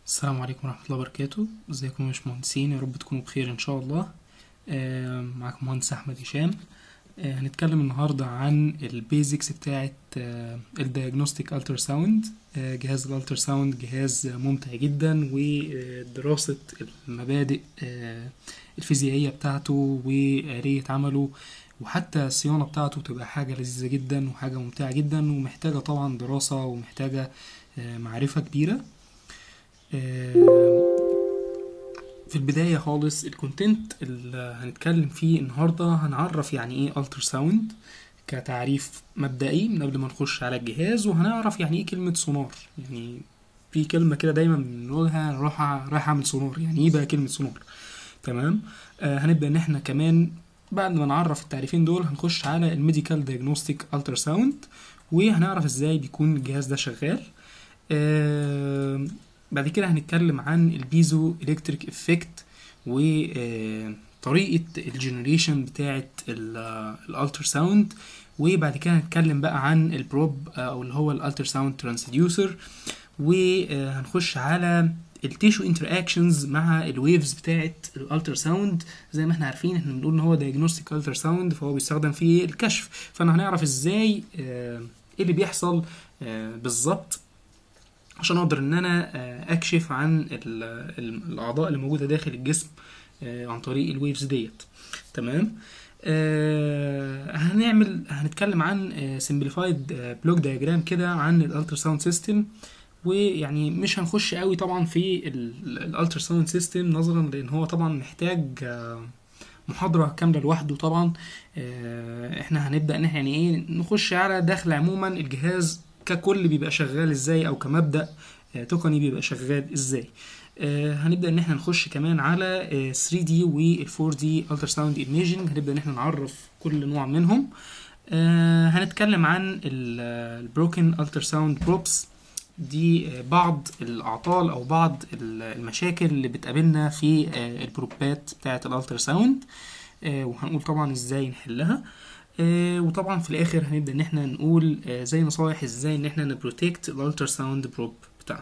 السلام عليكم ورحمة الله وبركاته ازيكم يا باشمهندسين يا رب تكونوا بخير ان شاء الله آه، معاكم مهندس احمد هشام آه، هنتكلم النهاردة عن البيزكس بتاعة الدياجنوستيك التر ساوند جهاز الالتر ساوند جهاز ممتع جدا ودراسة المبادئ آه، الفيزيائية بتاعته وآلية عمله وحتى الصيانة بتاعته تبقى حاجة لذيذة جدا وحاجة ممتعة جدا ومحتاجة طبعا دراسة ومحتاجة آه، معرفة كبيرة في البداية خالص الكونتنت اللي هنتكلم فيه النهاردة هنعرف يعني ايه التر ساوند كتعريف مبدئي من قبل ما نخش على الجهاز وهنعرف يعني ايه كلمة سونار يعني في كلمة كده دايما بنقولها نروح رايح اعمل سونار يعني ايه بقى كلمة سونار تمام آه هنبدأ ان احنا كمان بعد ما نعرف التعريفين دول هنخش على الميديكال دايجنوستيك التر ساوند وهنعرف ازاي بيكون الجهاز ده شغال آه بعد كده هنتكلم عن البيزو الكتريك افكت وطريقة الجنريشن بتاعة الالتر ساوند وبعد كده هنتكلم بقى عن البروب او اللي هو الالتر ساوند ترانسديوسر وهنخش على التيشو انتراكشنز مع الويفز بتاعه الالتر ساوند زي ما احنا عارفين احنا بنقول ان هو دايجنوستيك التر ساوند فهو بيستخدم في الكشف فانا هنعرف ازاي ايه اللي بيحصل بالظبط عشان اقدر ان انا اكشف عن الاعضاء اللي موجوده داخل الجسم عن طريق الويفز ديت تمام آه هنعمل هنتكلم عن سمبليفايد بلوك دايجرام كده عن الالتر ساوند سيستم ويعني مش هنخش قوي طبعا في الالتر ساوند سيستم نظرا لان هو طبعا محتاج محاضرة كاملة لوحده طبعا آه احنا هنبدأ ان احنا يعني ايه نخش على داخل عموما الجهاز ككل بيبقى شغال ازاي او كمبدا تقني بيبقى شغال ازاي آه هنبدا ان احنا نخش كمان على آه 3 دي وال 4 دي التر ساوند ايميجنج هنبدا ان احنا نعرف كل نوع منهم آه هنتكلم عن البروكن التر ساوند بروبس دي بعض الاعطال او بعض المشاكل اللي بتقابلنا في البروبات بتاعه الالتر ساوند وهنقول طبعا ازاي نحلها آه وطبعا في الاخر هنبدا ان احنا نقول آه زي نصايح ازاي ان احنا نبروتكت الالتر ساوند بروب بتاعنا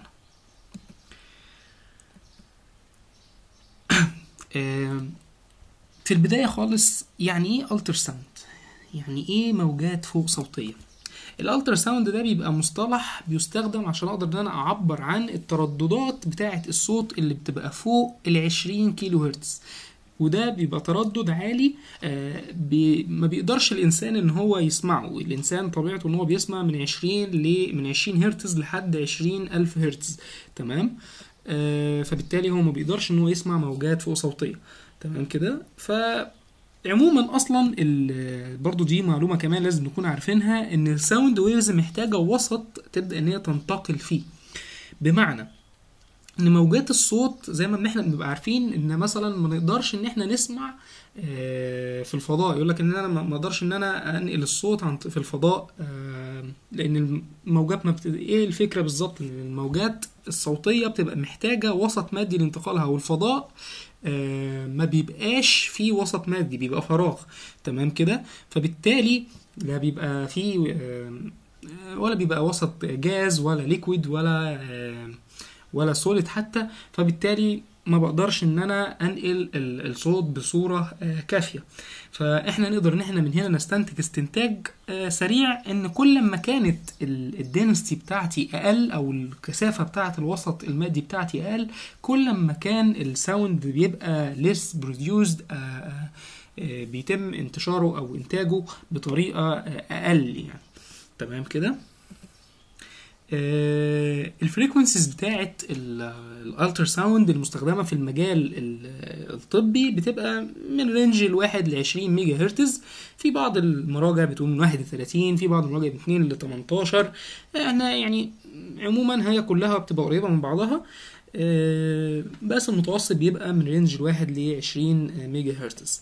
آه في البدايه خالص يعني ايه التر ساوند يعني ايه موجات فوق صوتيه الالتر ساوند ده بيبقى مصطلح بيستخدم عشان اقدر ان انا اعبر عن الترددات بتاعه الصوت اللي بتبقى فوق ال 20 كيلو هرتز وده بيبقى تردد عالي آه بي ما بيقدرش الانسان ان هو يسمعه الانسان طبيعته ان هو بيسمع من 20 ل من 20 هرتز لحد 20 الف هرتز تمام آه فبالتالي هو ما بيقدرش ان هو يسمع موجات فوق صوتيه تمام كده ف عموما اصلا برضو دي معلومه كمان لازم نكون عارفينها ان الساوند ويفز محتاجه وسط تبدا ان هي تنتقل فيه بمعنى ان موجات الصوت زي ما احنا بنبقى عارفين ان مثلا ما نقدرش ان احنا نسمع في الفضاء يقول لك ان انا ما اقدرش ان انا انقل الصوت عن في الفضاء لان الموجات ما بت... ايه الفكره بالظبط ان الموجات الصوتيه بتبقى محتاجه وسط مادي لانتقالها والفضاء ما بيبقاش فيه وسط مادي بيبقى فراغ تمام كده فبالتالي لا بيبقى فيه ولا بيبقى وسط جاز ولا ليكويد ولا ولا سوليد حتى فبالتالي ما بقدرش ان انا انقل الصوت بصوره كافيه فاحنا نقدر ان احنا من هنا نستنتج استنتاج سريع ان كل ما كانت الدنسيتي بتاعتي اقل او الكثافه بتاعه الوسط المادي بتاعتي اقل كل ما كان الساوند بيبقى ليس بروديوسد بيتم انتشاره او انتاجه بطريقه اقل يعني تمام كده آه الفريكونسيز بتاعت الالتر ساوند المستخدمه في المجال الطبي بتبقى من رينج الواحد ل 20 ميجا هرتز في بعض المراجع بتقول من 31 في بعض المراجع من 2 ل 18 احنا يعني عموما هي كلها بتبقى قريبه من بعضها آه بس المتوسط بيبقى من رينج الواحد ل 20 ميجا هرتز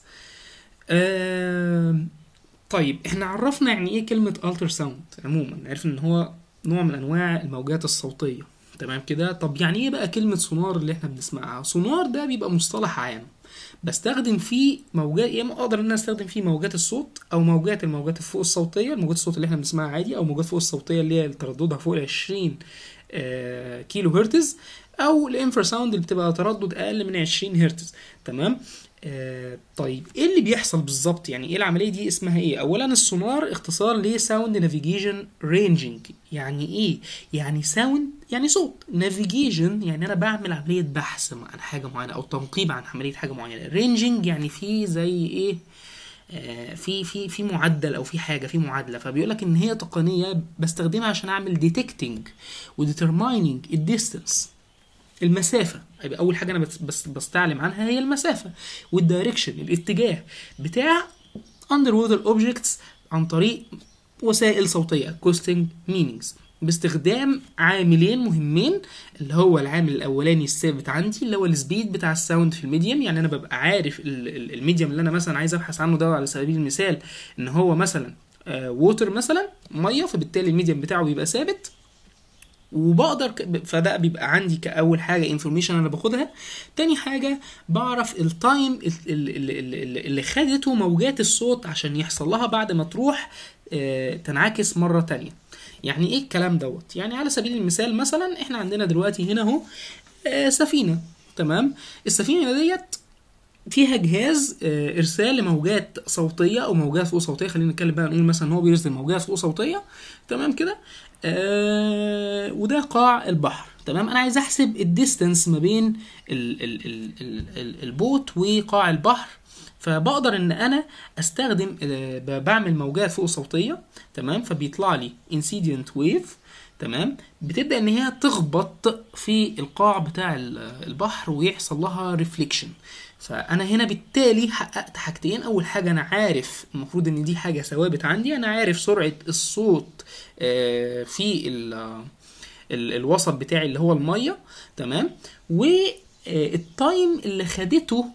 آه طيب احنا عرفنا يعني ايه كلمه التر ساوند عموما عرفنا ان هو نوع من انواع الموجات الصوتيه تمام كده طب يعني ايه بقى كلمه سونار اللي احنا بنسمعها سونار ده بيبقى مصطلح عام بستخدم فيه موجات يا اما اقدر ان انا استخدم فيه موجات الصوت او موجات الموجات الفوق الصوتيه الموجات الصوت اللي احنا بنسمعها عادي او موجات فوق الصوتيه اللي هي ترددها فوق ال 20 آه، كيلو هرتز او الانفراساوند اللي بتبقى تردد اقل من 20 هرتز تمام آه طيب ايه اللي بيحصل بالظبط يعني ايه العمليه دي اسمها ايه اولا السونار اختصار لساوند نافيجيشن رينجينج يعني ايه يعني ساوند يعني صوت نافيجيشن يعني انا بعمل عمليه بحث عن حاجه معينه او تنقيب عن عمليه حاجه معينه رينجينج يعني في زي ايه آه، في في في معدل او في حاجه في معادله فبيقول لك ان هي تقنيه بستخدمها عشان اعمل ديتكتنج وديترمايننج الديستنس المسافه يبقى اول حاجه انا بس بس بستعلم عنها هي المسافه والدايركشن الاتجاه بتاع اندر ووتر اوبجكتس عن طريق وسائل صوتيه acoustic meanings باستخدام عاملين مهمين اللي هو العامل الاولاني الثابت عندي اللي هو السبيد بتاع الساوند في الميديم يعني انا ببقى عارف ال- ال- الميديم اللي انا مثلا عايز ابحث عنه ده على سبيل المثال ان هو مثلا ووتر مثلا ميه فبالتالي الميديم بتاعه بيبقى ثابت وبقدر ك... فده بيبقى عندي كاول حاجه انفورميشن انا باخدها تاني حاجه بعرف التايم اللي خدته موجات الصوت عشان يحصل لها بعد ما تروح آه، تنعكس مره تانية يعني ايه الكلام دوت يعني على سبيل المثال مثلا احنا عندنا دلوقتي هنا اهو آه، سفينه تمام السفينه ديت فيها جهاز آه، ارسال لموجات صوتيه او موجات فوق صوتيه خلينا نتكلم بقى نقول مثلا ان هو بيرسل موجات فوق صوتيه تمام كده آه وده قاع البحر تمام انا عايز احسب الديستنس ما بين ال ال ال ال ال البوت وقاع البحر فبقدر ان انا استخدم آه، ب- بعمل موجات فوق صوتيه تمام فبيطلع لي incident wave تمام بتبدا ان هي تخبط في القاع بتاع ال- البحر ويحصل لها ريفليكشن فانا هنا بالتالي حققت حاجتين اول حاجه انا عارف المفروض ان دي حاجه ثوابت عندي انا عارف سرعه الصوت آه، في ال- ال- الوسط بتاعي اللي هو الميه تمام والتايم اللي خدته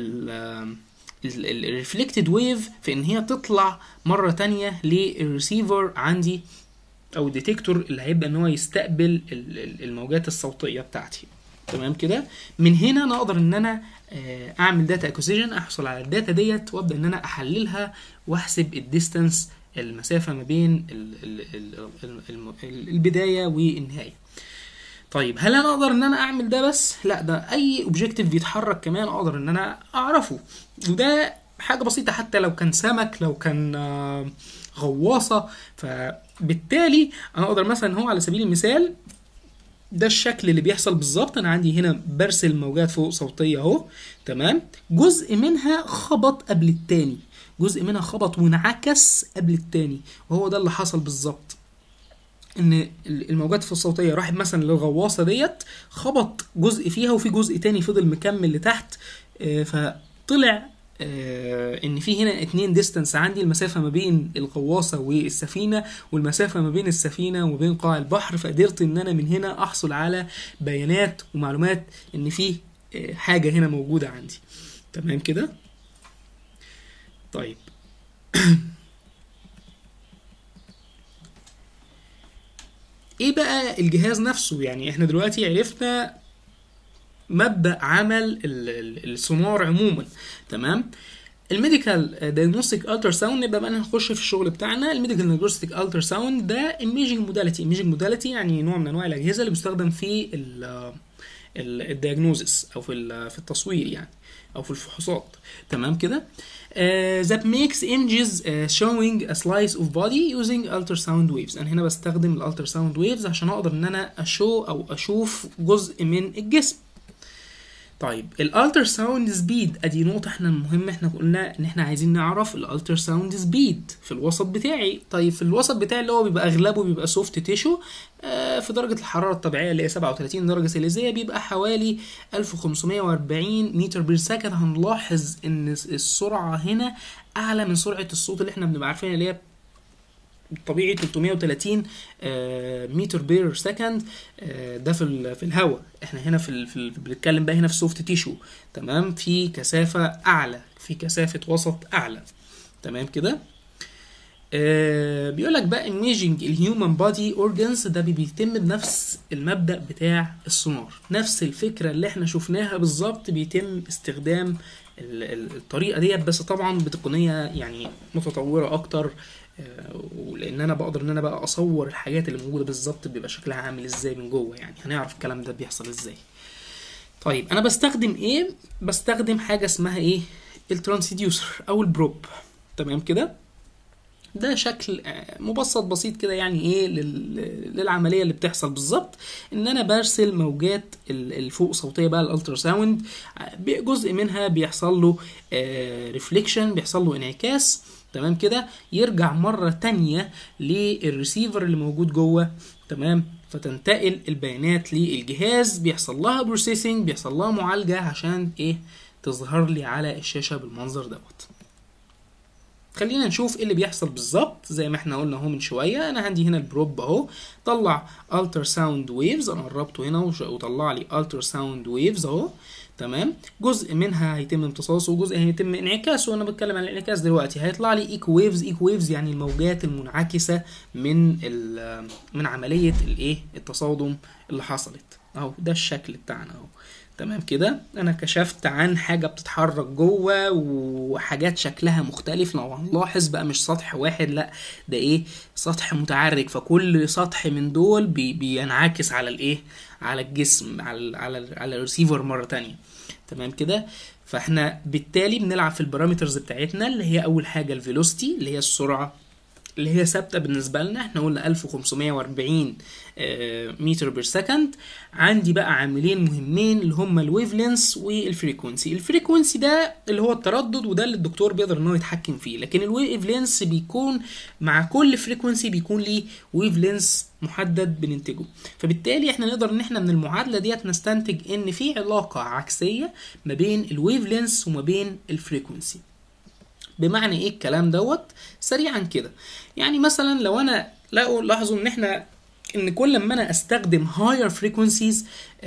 الريفلكتد ويف في ان هي تطلع مره تانية للريسيفر عندي او الديتكتور اللي هيبدا ان هو يستقبل ال- ال- الموجات الصوتيه بتاعتي تمام كده من هنا انا اقدر ان انا آه، اعمل داتا اكوزيشن احصل على الداتا ديت وابدا ان انا احللها واحسب الديستانس المسافه ما بين ال ال ال ال ال ال البدايه والنهايه طيب هل انا اقدر ان انا اعمل ده بس لا ده اي اوبجيكتيف بيتحرك كمان اقدر ان انا اعرفه وده حاجه بسيطه حتى لو كان سمك لو كان آه، غواصه فبالتالي انا اقدر مثلا هو على سبيل المثال ده الشكل اللي بيحصل بالظبط انا عندي هنا برسل موجات فوق صوتيه اهو تمام جزء منها خبط قبل التاني جزء منها خبط وانعكس قبل التاني وهو ده اللي حصل بالظبط ان الموجات الصوتيه راحت مثلا للغواصه ديت خبط جزء فيها وفي جزء تاني فضل مكمل لتحت آه، فطلع آه، ان في هنا اتنين ديستانس عندي المسافه ما بين الغواصه والسفينه والمسافه ما بين السفينه وما بين قاع البحر فقدرت ان انا من هنا احصل على بيانات ومعلومات ان في آه، حاجه هنا موجوده عندي تمام كده طيب ايه بقى الجهاز نفسه يعني احنا دلوقتي عرفنا مبدأ عمل ال- ال- السونار عموما تمام الميديكال دايجنوستيك الترا ساوند نبقى بقى نخش في الشغل بتاعنا الميديكال دايجنوستيك الترا ساوند ده ايميجنج موداليتي ايميجنج موداليتي يعني نوع من انواع الاجهزه اللي بيستخدم في الدياجنوزس او في ال- في التصوير يعني او في الفحوصات تمام كده Uh, that makes images uh, showing a slice of body using ultrasound waves انا هنا بستخدم الالتراساوند ويفز عشان اقدر ان انا اشو او اشوف جزء من الجسم طيب الالتر ساوند سبيد ادي نقطة احنا مهم احنا قلنا ان احنا عايزين نعرف الالتر ساوند سبيد في الوسط بتاعي طيب في الوسط بتاعي اللي هو بيبقى اغلبه بيبقى سوفت تيشو آه في درجة الحرارة الطبيعية اللي هي 37 درجة سيليزية بيبقى حوالي 1540 متر بير سكند هنلاحظ ان السرعة هنا اعلى من سرعة الصوت اللي احنا بنبقى عارفينها اللي هي طبيعي 330 آه، متر بير سكند آه، ده في ال- في الهواء احنا هنا في ال- في ال- بنتكلم بقى هنا في سوفت تيشو تمام في كثافه اعلى في كثافه وسط اعلى تمام كده آه بيقول لك بقى ايميجنج الهيومن بودي اورجانز ده بي- بيتم بنفس المبدا بتاع السونار نفس الفكره اللي احنا شفناها بالظبط بيتم استخدام ال- ال- الطريقه ديت بس طبعا بتقنيه يعني متطوره اكتر آه، ولان انا بقدر ان انا بقى اصور الحاجات اللي موجوده بالظبط بيبقى شكلها عامل ازاي من جوه يعني هنعرف الكلام ده بيحصل ازاي طيب انا بستخدم ايه بستخدم حاجه اسمها ايه الترانسديوسر او البروب تمام كده ده شكل آه، مبسط بسيط كده يعني ايه لل- للعمليه اللي بتحصل بالظبط ان انا برسل موجات ال- الفوق صوتيه بقى الالترا ساوند آه، جزء منها بيحصل له ريفليكشن بيحصل له انعكاس تمام كده يرجع مره تانية للريسيفر اللي موجود جوه تمام فتنتقل البيانات للجهاز بيحصل لها بروسيسنج بيحصل لها معالجه عشان ايه تظهر لي على الشاشه بالمنظر دوت خلينا نشوف ايه اللي بيحصل بالظبط زي ما احنا قلنا اهو من شويه انا عندي هنا البروب اهو طلع التر ساوند ويفز انا قربته هنا وش- وطلع لي التر ساوند ويفز اهو تمام جزء منها هيتم امتصاصه وجزء هيتم انعكاسه وانا بتكلم عن الانعكاس دلوقتي هيطلع لي ايكو ويفز ايكو ويفز يعني الموجات المنعكسه من ال- من عمليه الايه التصادم اللي حصلت اهو ده الشكل بتاعنا اهو تمام كده انا كشفت عن حاجه بتتحرك جوه وحاجات شكلها مختلف لو هنلاحظ بقى مش سطح واحد لا ده ايه سطح متعرج فكل سطح من دول بي بينعكس على الايه على الجسم على ال على ال على الريسيفر مره تانية تمام كده فاحنا بالتالي بنلعب في البارامترز بتاعتنا اللي هي اول حاجه الفيلوسيتي اللي هي السرعه اللي هي ثابته بالنسبه لنا احنا قلنا 1540 آه، متر بير سكند عندي بقى عاملين مهمين اللي هما الويف لينس والفريكونسي الفريكونسي ده اللي هو التردد وده اللي الدكتور بيقدر ان هو يتحكم فيه لكن الويف لينس بيكون مع كل فريكونسي بيكون ليه ويف لينس محدد بننتجه فبالتالي احنا نقدر ان احنا من المعادله ديت نستنتج ان في علاقه عكسيه ما بين الويف لينس وما بين الفريكونسي بمعنى ايه الكلام دوت سريعا كده يعني مثلا لو انا لقوا لاحظوا ان احنا ان كل ما انا استخدم هاير فريكونسيز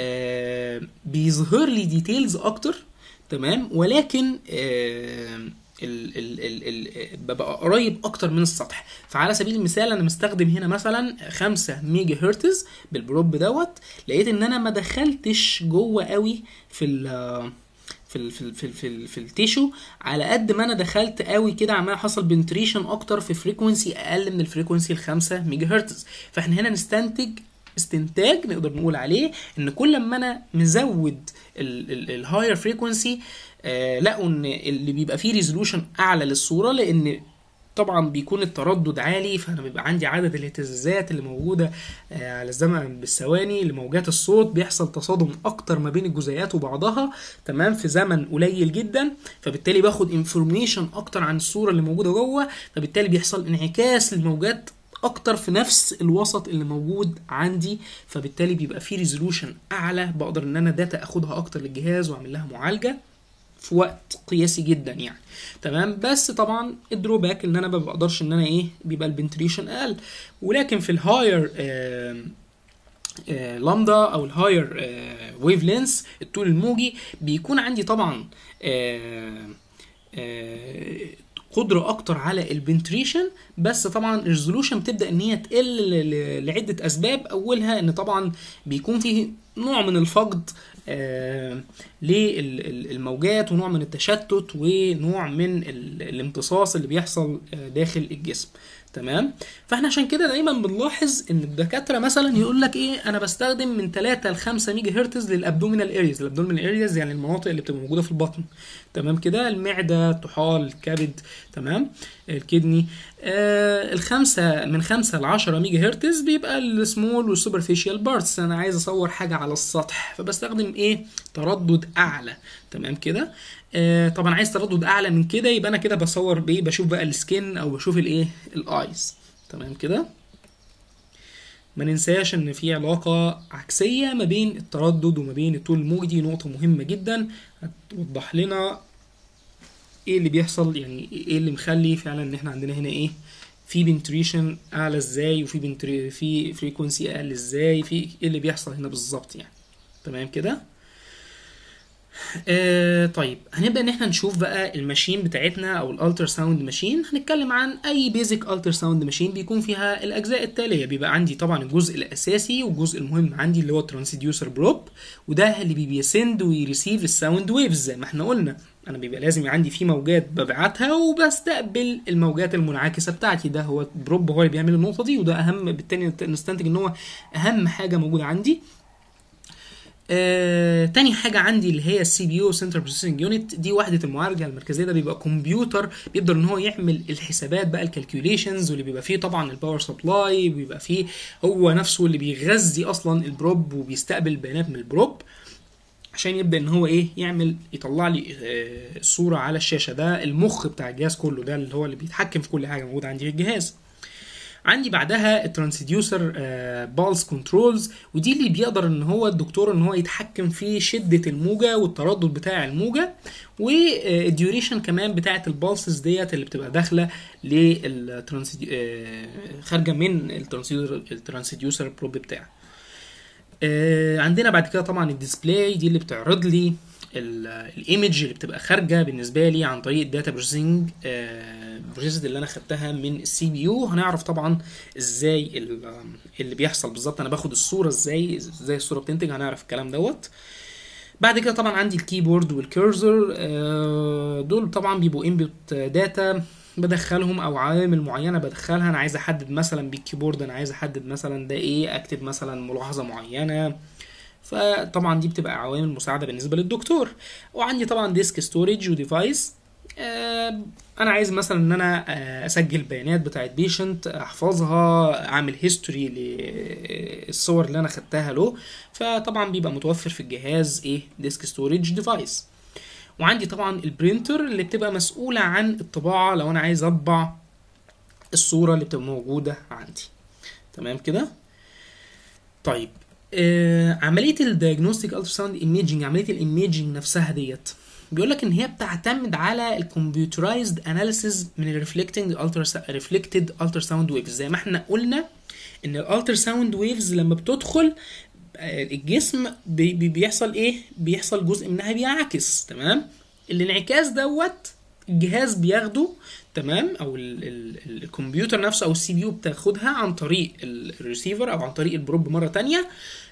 آه بيظهر لي ديتيلز اكتر تمام ولكن آه ال ال ال ال ببقى قريب اكتر من السطح فعلى سبيل المثال انا مستخدم هنا مثلا 5 ميجا هرتز بالبروب دوت لقيت ان انا ما دخلتش جوه قوي في ال في ال في ال في ال في, ال في التيشو على قد ما انا دخلت قوي كده عمال حصل بنتريشن اكتر في فريكونسي اقل من الفريكونسي ال 5 ميجا هرتز فاحنا هنا نستنتج استنتاج نقدر نقول عليه ان كل ما انا مزود الهاير فريكونسي آه لقوا ان اللي بيبقى فيه ريزولوشن اعلى للصوره لان طبعا بيكون التردد عالي فانا بيبقى عندي عدد الاهتزازات اللي موجوده آه، على الزمن بالثواني لموجات الصوت بيحصل تصادم اكتر ما بين الجزيئات وبعضها تمام في زمن قليل جدا فبالتالي باخد انفورميشن اكتر عن الصوره اللي موجوده جوه فبالتالي بيحصل انعكاس للموجات اكتر في نفس الوسط اللي موجود عندي فبالتالي بيبقى فيه ريزولوشن اعلى بقدر ان انا داتا اخدها اكتر للجهاز واعمل لها معالجه في وقت قياسي جدا يعني تمام بس طبعا الدروباك ان انا ما بقدرش ان انا ايه بيبقى البنتريشن اقل ولكن في الهاير لامدا او الهاير ويف لينس الطول الموجي بيكون عندي طبعا آه، آه، قدرة أكتر على البنتريشن بس طبعا الريزولوشن بتبدأ إن هي تقل ل- ل- لعدة أسباب أولها إن طبعا بيكون فيه نوع من الفقد آه للموجات ونوع من التشتت ونوع من ال- الامتصاص اللي بيحصل آه، داخل الجسم تمام فاحنا عشان كده دايما بنلاحظ ان الدكاتره مثلا يقول لك ايه انا بستخدم من 3 ل 5 ميجا هرتز للابدومينال ارياز الابدومينال ارياز يعني المناطق اللي بتبقى موجوده في البطن تمام كده المعده الطحال الكبد تمام الكدني آه الخمسة من خمسة ل 10 ميجا هرتز بيبقى السمول والسوبرفيشال بارتس انا عايز اصور حاجه على السطح فبستخدم ايه تردد اعلى تمام كده آه طبعا عايز تردد اعلى من كده يبقى انا كده بصور بايه بشوف بقى السكين او بشوف الايه الايز تمام كده ما ننساش ان في علاقة عكسية ما بين التردد وما بين الطول الموجي دي نقطة مهمة جدا هتوضح لنا ايه اللي بيحصل يعني ايه اللي مخلي فعلا ان احنا عندنا هنا ايه في بنتريشن اعلى ازاي وفي بنتري في فريكونسي اقل ازاي في ايه اللي بيحصل هنا بالظبط يعني تمام كده آه طيب هنبدا ان احنا نشوف بقى الماشين بتاعتنا او الالتر ساوند ماشين هنتكلم عن اي بيزك التر ساوند ماشين بيكون فيها الاجزاء التاليه بيبقى عندي طبعا الجزء الاساسي والجزء المهم عندي اللي هو الترانسديوسر بروب وده اللي بيسند ويريسيف الساوند ويفز زي ما احنا قلنا انا بيبقى لازم عندي فيه موجات ببعتها وبستقبل الموجات المنعكسه بتاعتي ده هو بروب هو اللي بيعمل النقطه دي وده اهم بالتالي نستنتج ان هو اهم حاجه موجوده عندي آه، تاني حاجة عندي اللي هي السي بي يو سنتر بروسيسنج يونت دي وحدة المعالجة المركزية ده بيبقى كمبيوتر بيقدر ان هو يعمل الحسابات بقى الكالكوليشنز واللي بيبقى فيه طبعا الباور سبلاي وبيبقى فيه هو نفسه اللي بيغذي اصلا البروب وبيستقبل البيانات من البروب عشان يبدا ان هو ايه يعمل يطلع لي آه، صوره على الشاشه ده المخ بتاع الجهاز كله ده اللي هو اللي بيتحكم في كل حاجه موجوده عندي في الجهاز عندي بعدها الترانسديوسر بالز كنترولز ودي اللي بيقدر ان هو الدكتور ان هو يتحكم في شده الموجه والتردد بتاع الموجه والديوريشن كمان بتاعه البالسز ديت اللي بتبقى داخله لل خارجه من الترانسديوسر بروب بتاعه آه، عندنا بعد كده طبعا الديسبلاي دي اللي بتعرض لي الايمج اللي بتبقى خارجه بالنسبه لي عن طريق الداتا بروسيسنج بروسيس اللي انا خدتها من السي بي يو هنعرف طبعا ازاي ال- اللي بيحصل بالظبط انا باخد الصوره ازاي ازاي الصوره بتنتج هنعرف الكلام دوت بعد كده طبعا عندي الكيبورد والكيرسر آه، دول طبعا بيبقوا انبوت داتا بدخلهم او عوامل معينه بدخلها انا عايز احدد مثلا بالكيبورد انا عايز احدد مثلا ده ايه اكتب مثلا ملاحظه معينه فطبعا دي بتبقى عوامل مساعده بالنسبه للدكتور وعندي طبعا ديسك ستورج وديفايس آه، انا عايز مثلا ان انا آه، اسجل بيانات بتاعت بيشنت احفظها اعمل هيستوري للصور اللي انا خدتها له فطبعا بيبقى متوفر في الجهاز ايه ديسك ستورج ديفايس وعندي طبعا البرينتر اللي بتبقى مسؤولة عن الطباعة لو انا عايز اطبع الصورة اللي بتبقى موجودة عندي تمام كده طيب آه عملية الدياجنوستيك التراساوند ايميجنج عملية الايميجنج نفسها ديت بيقول لك ان هي بتعتمد على الكمبيوترايزد اناليسيز من الريفلكتنج ريفلكتد التراساوند ويفز زي ما احنا قلنا ان الالتراساوند ويفز لما بتدخل آه، الجسم بي بي- بيحصل ايه بيحصل جزء منها بيعكس تمام الانعكاس دوت الجهاز بياخده تمام او ال ال الكمبيوتر نفسه او السي بي يو بتاخدها عن طريق ال- الريسيفر او عن طريق البروب مره تانية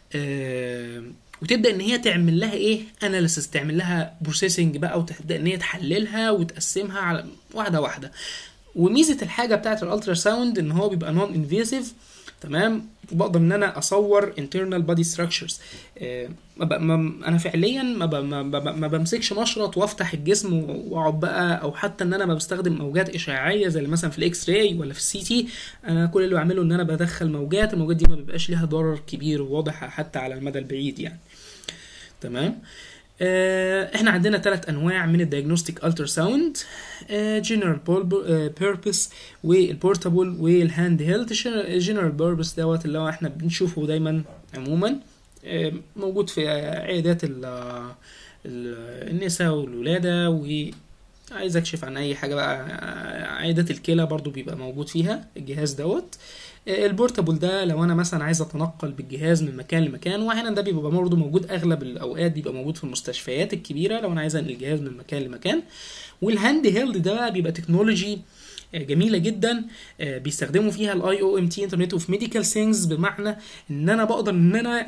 آه وتبدا ان هي تعمل لها ايه اناليسيس تعمل لها بروسيسنج بقى وتبدا ان هي تحللها وتقسمها على واحده واحده وميزه الحاجه بتاعت الالترا ساوند ان هو بيبقى نون انفيسيف تمام وبقدر ان انا اصور internal body structures آه، ما ب... ما... انا فعليا ما, ب... ما, ب... ما بمسكش مشرط وافتح الجسم واقعد بقى او حتى ان انا ما بستخدم موجات اشعاعيه زي مثلا في الاكس راي ولا في السي تي انا كل اللي بعمله ان انا بدخل موجات الموجات دي ما بيبقاش ليها ضرر كبير وواضح حتى على المدى البعيد يعني تمام آه، احنا عندنا ثلاث انواع من الديagnostic التر ساوند جنرال بيربس والبورتابل والهاند هيلد جنرال بيربس دوت اللي هو احنا بنشوفه دايما عموما آه، موجود في عيادات ال- ال- النساء والولاده وعايز اكشف عن اي حاجه بقى آه، عيادات الكلى برضو بيبقى موجود فيها الجهاز دوت آه، البورتابل ده لو انا مثلا عايز اتنقل بالجهاز من مكان لمكان واحيانا ده بيبقى برضه موجود اغلب الاوقات بيبقى موجود في المستشفيات الكبيره لو انا عايز انقل الجهاز من مكان لمكان والهاند هيلد ده بقى بيبقى تكنولوجي آه، جميله جدا آه، بيستخدموا فيها الاي او ام تي انترنت اوف ميديكال ثينجز بمعنى ان انا بقدر ان انا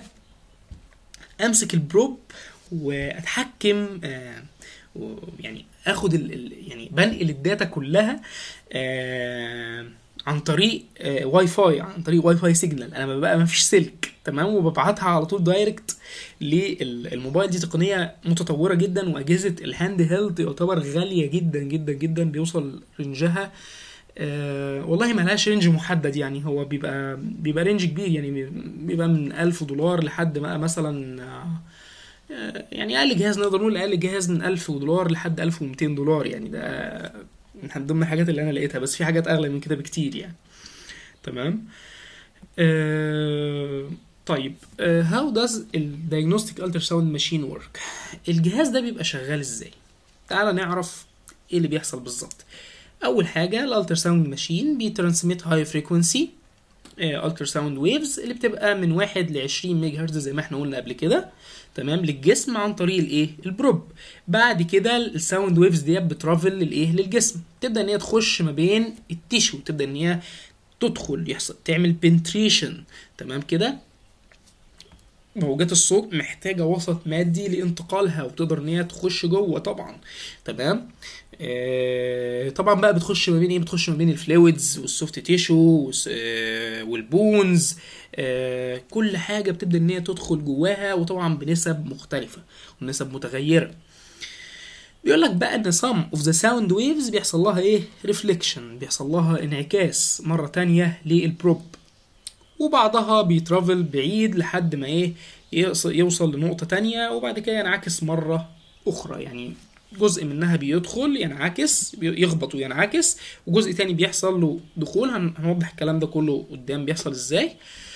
امسك البروب واتحكم آه، و- يعني اخد ال ال- يعني بنقل الداتا كلها آه، عن طريق آه، واي فاي عن طريق واي فاي سيجنال انا ببقى ما فيش سلك تمام وببعتها على طول دايركت للموبايل دي تقنيه متطوره جدا واجهزه الهاند هيلد يعتبر غاليه جدا جدا جدا بيوصل رينجها آه والله ملهاش رينج محدد يعني هو بيبقى بيبقى رينج كبير يعني بيبقى من 1000 دولار لحد ما مثلا آه، آه، يعني اقل جهاز نقدر نقول اقل جهاز من 1000 دولار لحد 1200 دولار يعني ده من ضمن الحاجات اللي انا لقيتها بس في حاجات اغلى من كده بكتير يعني تمام آه طيب هاو داز الدايجنوستيك التراساوند ماشين ورك الجهاز ده بيبقى شغال ازاي تعال نعرف ايه اللي بيحصل بالظبط اول حاجه الالتراساوند ماشين بيترانسميت هاي فريكونسي الترا ساوند ويفز اللي بتبقى من 1 ل 20 ميجا هرتز زي ما احنا قلنا قبل كده تمام للجسم عن طريق الايه البروب بعد كده الساوند ويفز ديت بترافل للايه للجسم تبدا ان هي تخش ما بين التيشو تبدا ان هي تدخل يحصل تعمل بنتريشن تمام كده موجات الصوت محتاجة وسط مادي لانتقالها وتقدر ان هي تخش جوه طبعا تمام آه طبعا بقى بتخش ما بين ايه بتخش ما بين الفلويدز والسوفت تيشو آه والبونز آه كل حاجة بتبدأ ان هي تدخل جواها وطبعا بنسب مختلفة ونسب متغيرة بيقول لك بقى ان some of the sound waves بيحصل لها ايه reflection بيحصل لها انعكاس مرة تانية للبروب وبعضها بيترافل بعيد لحد ما ايه يوصل لنقطة تانية وبعد كده ينعكس مرة أخرى يعني جزء منها بيدخل ينعكس يخبط وينعكس وجزء تاني بيحصل له دخول هنوضح الكلام ده كله قدام بيحصل ازاي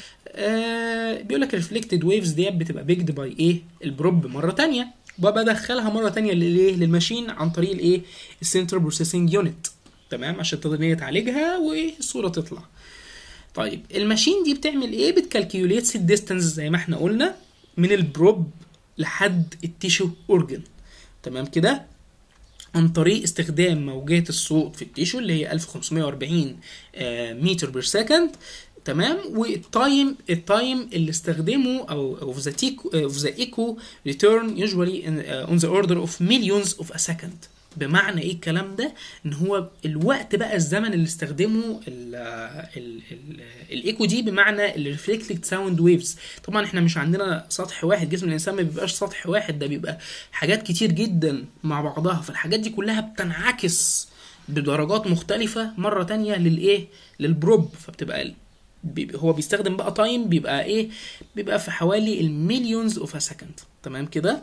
آه بيقول لك الريفلكتد ويفز ديت بتبقى بيجد باي ايه البروب مره تانية وبدخلها مره تانية للايه للماشين عن طريق الايه السنتر بروسيسنج يونت تمام عشان تقدر ان هي تعالجها والصوره تطلع طيب الماشين دي بتعمل ايه بتكالكيوليتس الديستانس زي ما احنا قلنا من البروب لحد التيشو اورجن تمام كده عن طريق استخدام موجات الصوت في التيشو اللي هي 1540 متر بير سكند تمام والتايم التايم اللي استخدمه او او ذا اوف ذا ايكو ريتيرن يوجوالي اون ذا اوردر اوف مليونز اوف ا سكند بمعنى ايه الكلام ده ان هو الوقت بقى الزمن اللي استخدمه ال ال ال الايكو دي بمعنى الريفلكتد ساوند ويفز طبعا احنا مش عندنا سطح واحد جسم الانسان ما بيبقاش سطح واحد ده بيبقى حاجات كتير جدا مع بعضها فالحاجات دي كلها بتنعكس بدرجات مختلفة مرة تانية للايه للبروب فبتبقى هو بيستخدم بقى تايم بيبقى ايه بيبقى في حوالي المليونز اوف سكند تمام كده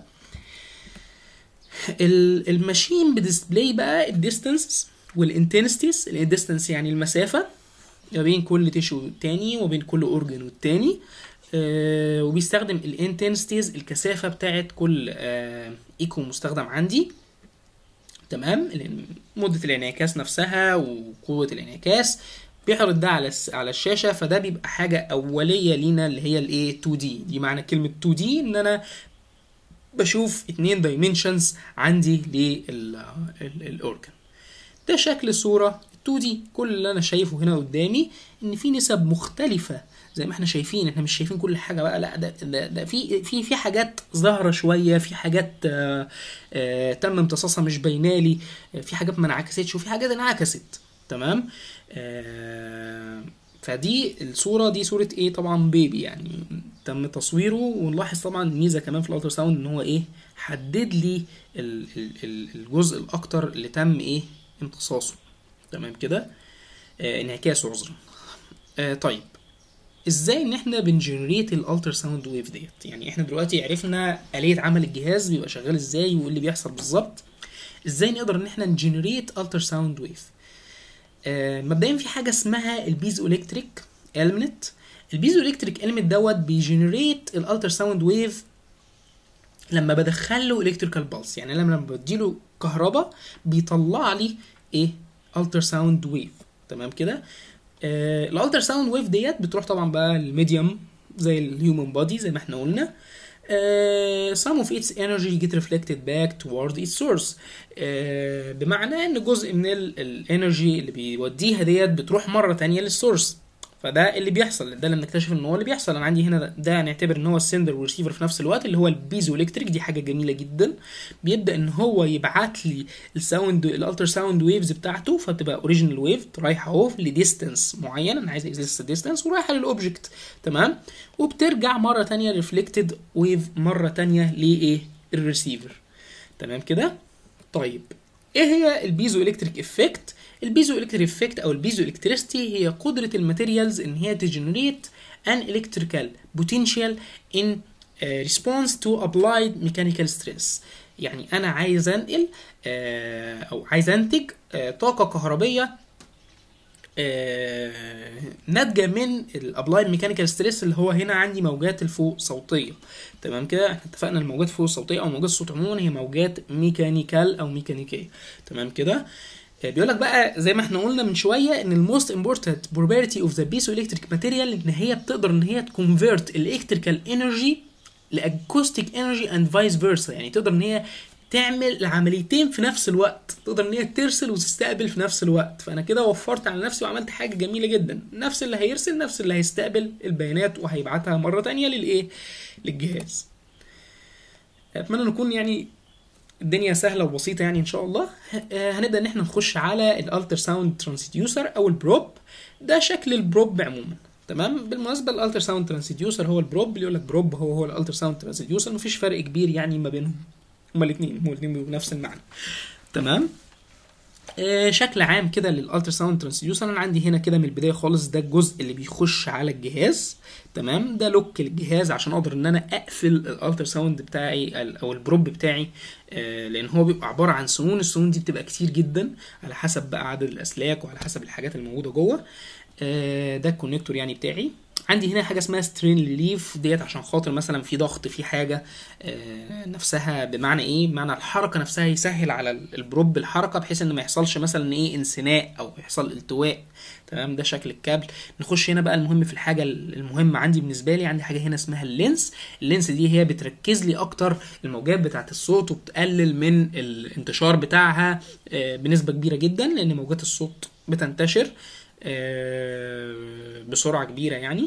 الماشين بديسبلاي بقى الديستانس والانتنسيتيز الديستانس يعني المسافه ما بين كل تيشو تاني وبين كل اورجن والتاني آه وبيستخدم الانتنسيتيز الكثافه بتاعت كل آه ايكو مستخدم عندي تمام مده الانعكاس نفسها وقوه الانعكاس بيعرض ده على على الشاشه فده بيبقى حاجه اوليه لينا اللي هي الايه 2 دي دي معنى كلمه 2 دي ان انا بشوف اتنين دايمنشنز عندي للاورجن ده شكل الصورة 2 دي كل اللي انا شايفه هنا قدامي ان في نسب مختلفة زي ما احنا شايفين احنا مش شايفين كل حاجة بقى لا ده ده, ده في في في حاجات ظاهرة شوية في حاجات آآ آآ تم امتصاصها مش باينالي في حاجات ما انعكستش وفي حاجات انعكست تمام فدي الصورة دي صورة ايه طبعا بيبي يعني تم تصويره ونلاحظ طبعا ميزة كمان في الالترا ساوند ان هو ايه حدد لي الجزء الاكتر اللي تم ايه امتصاصه تمام كده آه انعكاسه عذرا آه طيب ازاي ان احنا بنجنريت الالترا ساوند ويف ديت يعني احنا دلوقتي عرفنا آلية عمل الجهاز بيبقى شغال ازاي وايه اللي بيحصل بالظبط ازاي نقدر ان احنا نجنريت الترا ساوند ويف آه مبدئيا في حاجه اسمها البيزو الكتريك المنت البيزو الكتريك المنت دوت بيجنريت الالتر ساوند ويف لما بدخل له الكتريكال بالس يعني لما بديله كهرباء بيطلع لي ايه التر ساوند ويف تمام كده آه الالتر ساوند ويف ديت بتروح طبعا بقى الميديوم زي الهيومن بودي زي ما احنا قلنا Uh, some of its energy get reflected back toward its source uh, بمعنى ان جزء من الانرجي اللي بيوديها ديت بتروح مره تانية للسورس فده اللي بيحصل ده اللي بنكتشف ان هو اللي بيحصل انا عندي هنا ده نعتبر ان هو السندر والريسيفر في نفس الوقت اللي هو البيزو الكتريك دي حاجه جميله جدا بيبدا ان هو يبعت لي الساوند الالتر ساوند ويفز بتاعته فبتبقى اوريجينال ويف رايحه اهو لديستنس معين انا عايز اقيس ديستنس ورايحه للاوبجكت تمام وبترجع مره تانية ريفلكتد ويف مره تانية لايه الريسيفر تمام كده طيب ايه هي البيزو الكتريك افكت البيزو الكتريك افكت او البيزو الكتريستي هي قدره الماتيريالز ان هي تجنريت ان الكتريكال بوتنشال ان ريسبونس تو ابلايد ميكانيكال ستريس يعني انا عايز انقل او عايز انتج طاقه كهربيه ناتجه من الابلايد ميكانيكال ستريس اللي هو هنا عندي موجات الفوق صوتيه تمام كده احنا اتفقنا الموجات الفوق الصوتيه او موجات الصوت عموما هي موجات ميكانيكال او ميكانيكيه تمام كده بيقول لك بقى زي ما احنا قلنا من شويه ان الموست امبورتنت بروبرتي اوف ذا بيسو الكتريك ماتيريال ان هي بتقدر ان هي تكونفيرت الالكتريكال انرجي لاكوستيك انرجي اند فايس فيرسا يعني تقدر ان هي تعمل العمليتين في نفس الوقت تقدر ان هي ترسل وتستقبل في نفس الوقت فانا كده وفرت على نفسي وعملت حاجه جميله جدا نفس اللي هيرسل نفس اللي هيستقبل البيانات وهيبعتها مره تانية للايه للجهاز اتمنى نكون يعني الدنيا سهله وبسيطه يعني ان شاء الله آه، هنبدا ان احنا نخش على الالتر ساوند ترانسديوسر او البروب ده شكل البروب عموما تمام بالمناسبه الالتر ساوند ترانسديوسر هو البروب اللي يقول لك بروب هو هو الالتر ساوند ترانسديوسر مفيش فرق كبير يعني ما بينهم هما الاثنين هما الاثنين بيبقوا نفس المعنى تمام آه، شكل عام كده للالتر ساوند ترانسديوسر انا عندي هنا كده من البدايه خالص ده الجزء اللي بيخش على الجهاز تمام ده لوك للجهاز عشان اقدر ان انا اقفل الالتر ساوند بتاعي ال- او البروب بتاعي آه، لان هو بيبقى عباره عن سنون السنون دي بتبقى كتير جدا على حسب بقى عدد الاسلاك وعلى حسب الحاجات الموجوده جوه آه، ده الكونكتور يعني بتاعي عندي هنا حاجه اسمها سترين ريليف ديت عشان خاطر مثلا في ضغط في حاجه آه، نفسها بمعنى ايه بمعنى الحركه نفسها يسهل على ال- البروب الحركه بحيث ان ما يحصلش مثلا ايه انسناء او يحصل التواء تمام ده شكل الكابل نخش هنا بقى المهم في الحاجه المهمه عندي بالنسبه لي عندي حاجه هنا اسمها اللينس اللينس دي هي بتركز لي اكتر الموجات بتاعه الصوت وبتقلل من الانتشار بتاعها آه، بنسبه كبيره جدا لان موجات الصوت بتنتشر آه، بسرعه كبيره يعني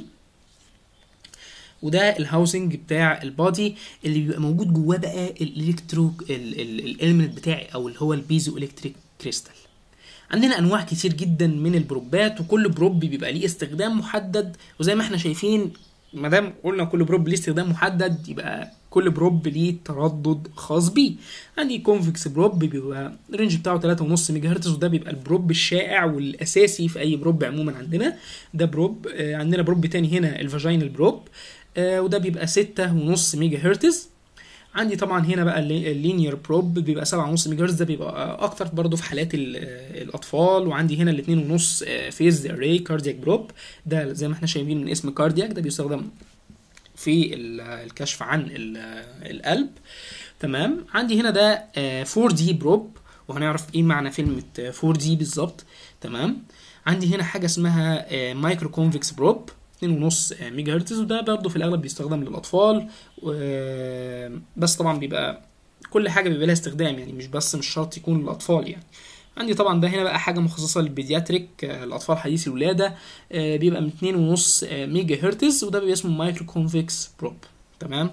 وده الهاوسنج بتاع البادي اللي بيبقى موجود جواه بقى الالكترو الاليمنت بتاعي او اللي هو البيزو الكتريك كريستال عندنا انواع كتير جدا من البروبات وكل بروب بيبقى ليه استخدام محدد وزي ما احنا شايفين ما دام قلنا كل بروب ليه استخدام محدد يبقى كل بروب ليه تردد خاص بيه عندي كونفكس بروب بيبقى الرينج بتاعه 3.5 ميجا هرتز وده بيبقى البروب الشائع والاساسي في اي بروب عموما عندنا ده بروب آه، عندنا بروب تاني هنا الفاجينال بروب آه، وده بيبقى 6.5 ميجا هرتز عندي طبعا هنا بقى اللينير بروب بيبقى 7.5 ميجا هرتز ده بيبقى اكتر برضه في حالات ال- آه، الاطفال وعندي هنا ال 2.5 فيز اري كاردياك بروب ده زي ما احنا شايفين من اسم كاردياك ده بيستخدم في ال- الكشف عن ال- القلب تمام عندي هنا ده 4 دي بروب وهنعرف ايه معنى كلمه 4 دي بالظبط تمام عندي هنا حاجه اسمها مايكرو كونفكس بروب 2.5 ميجا هرتز وده برضه في الاغلب بيستخدم للاطفال و- بس طبعا بيبقى كل حاجه بيبقى لها استخدام يعني مش بس مش شرط يكون للاطفال يعني عندي طبعا ده هنا بقى حاجه مخصصه للبيدياتريك آه، الاطفال حديثي الولاده آه، بيبقى من 2.5 آه، ميجا هرتز وده بيبقى اسمه مايكرو كونفكس بروب تمام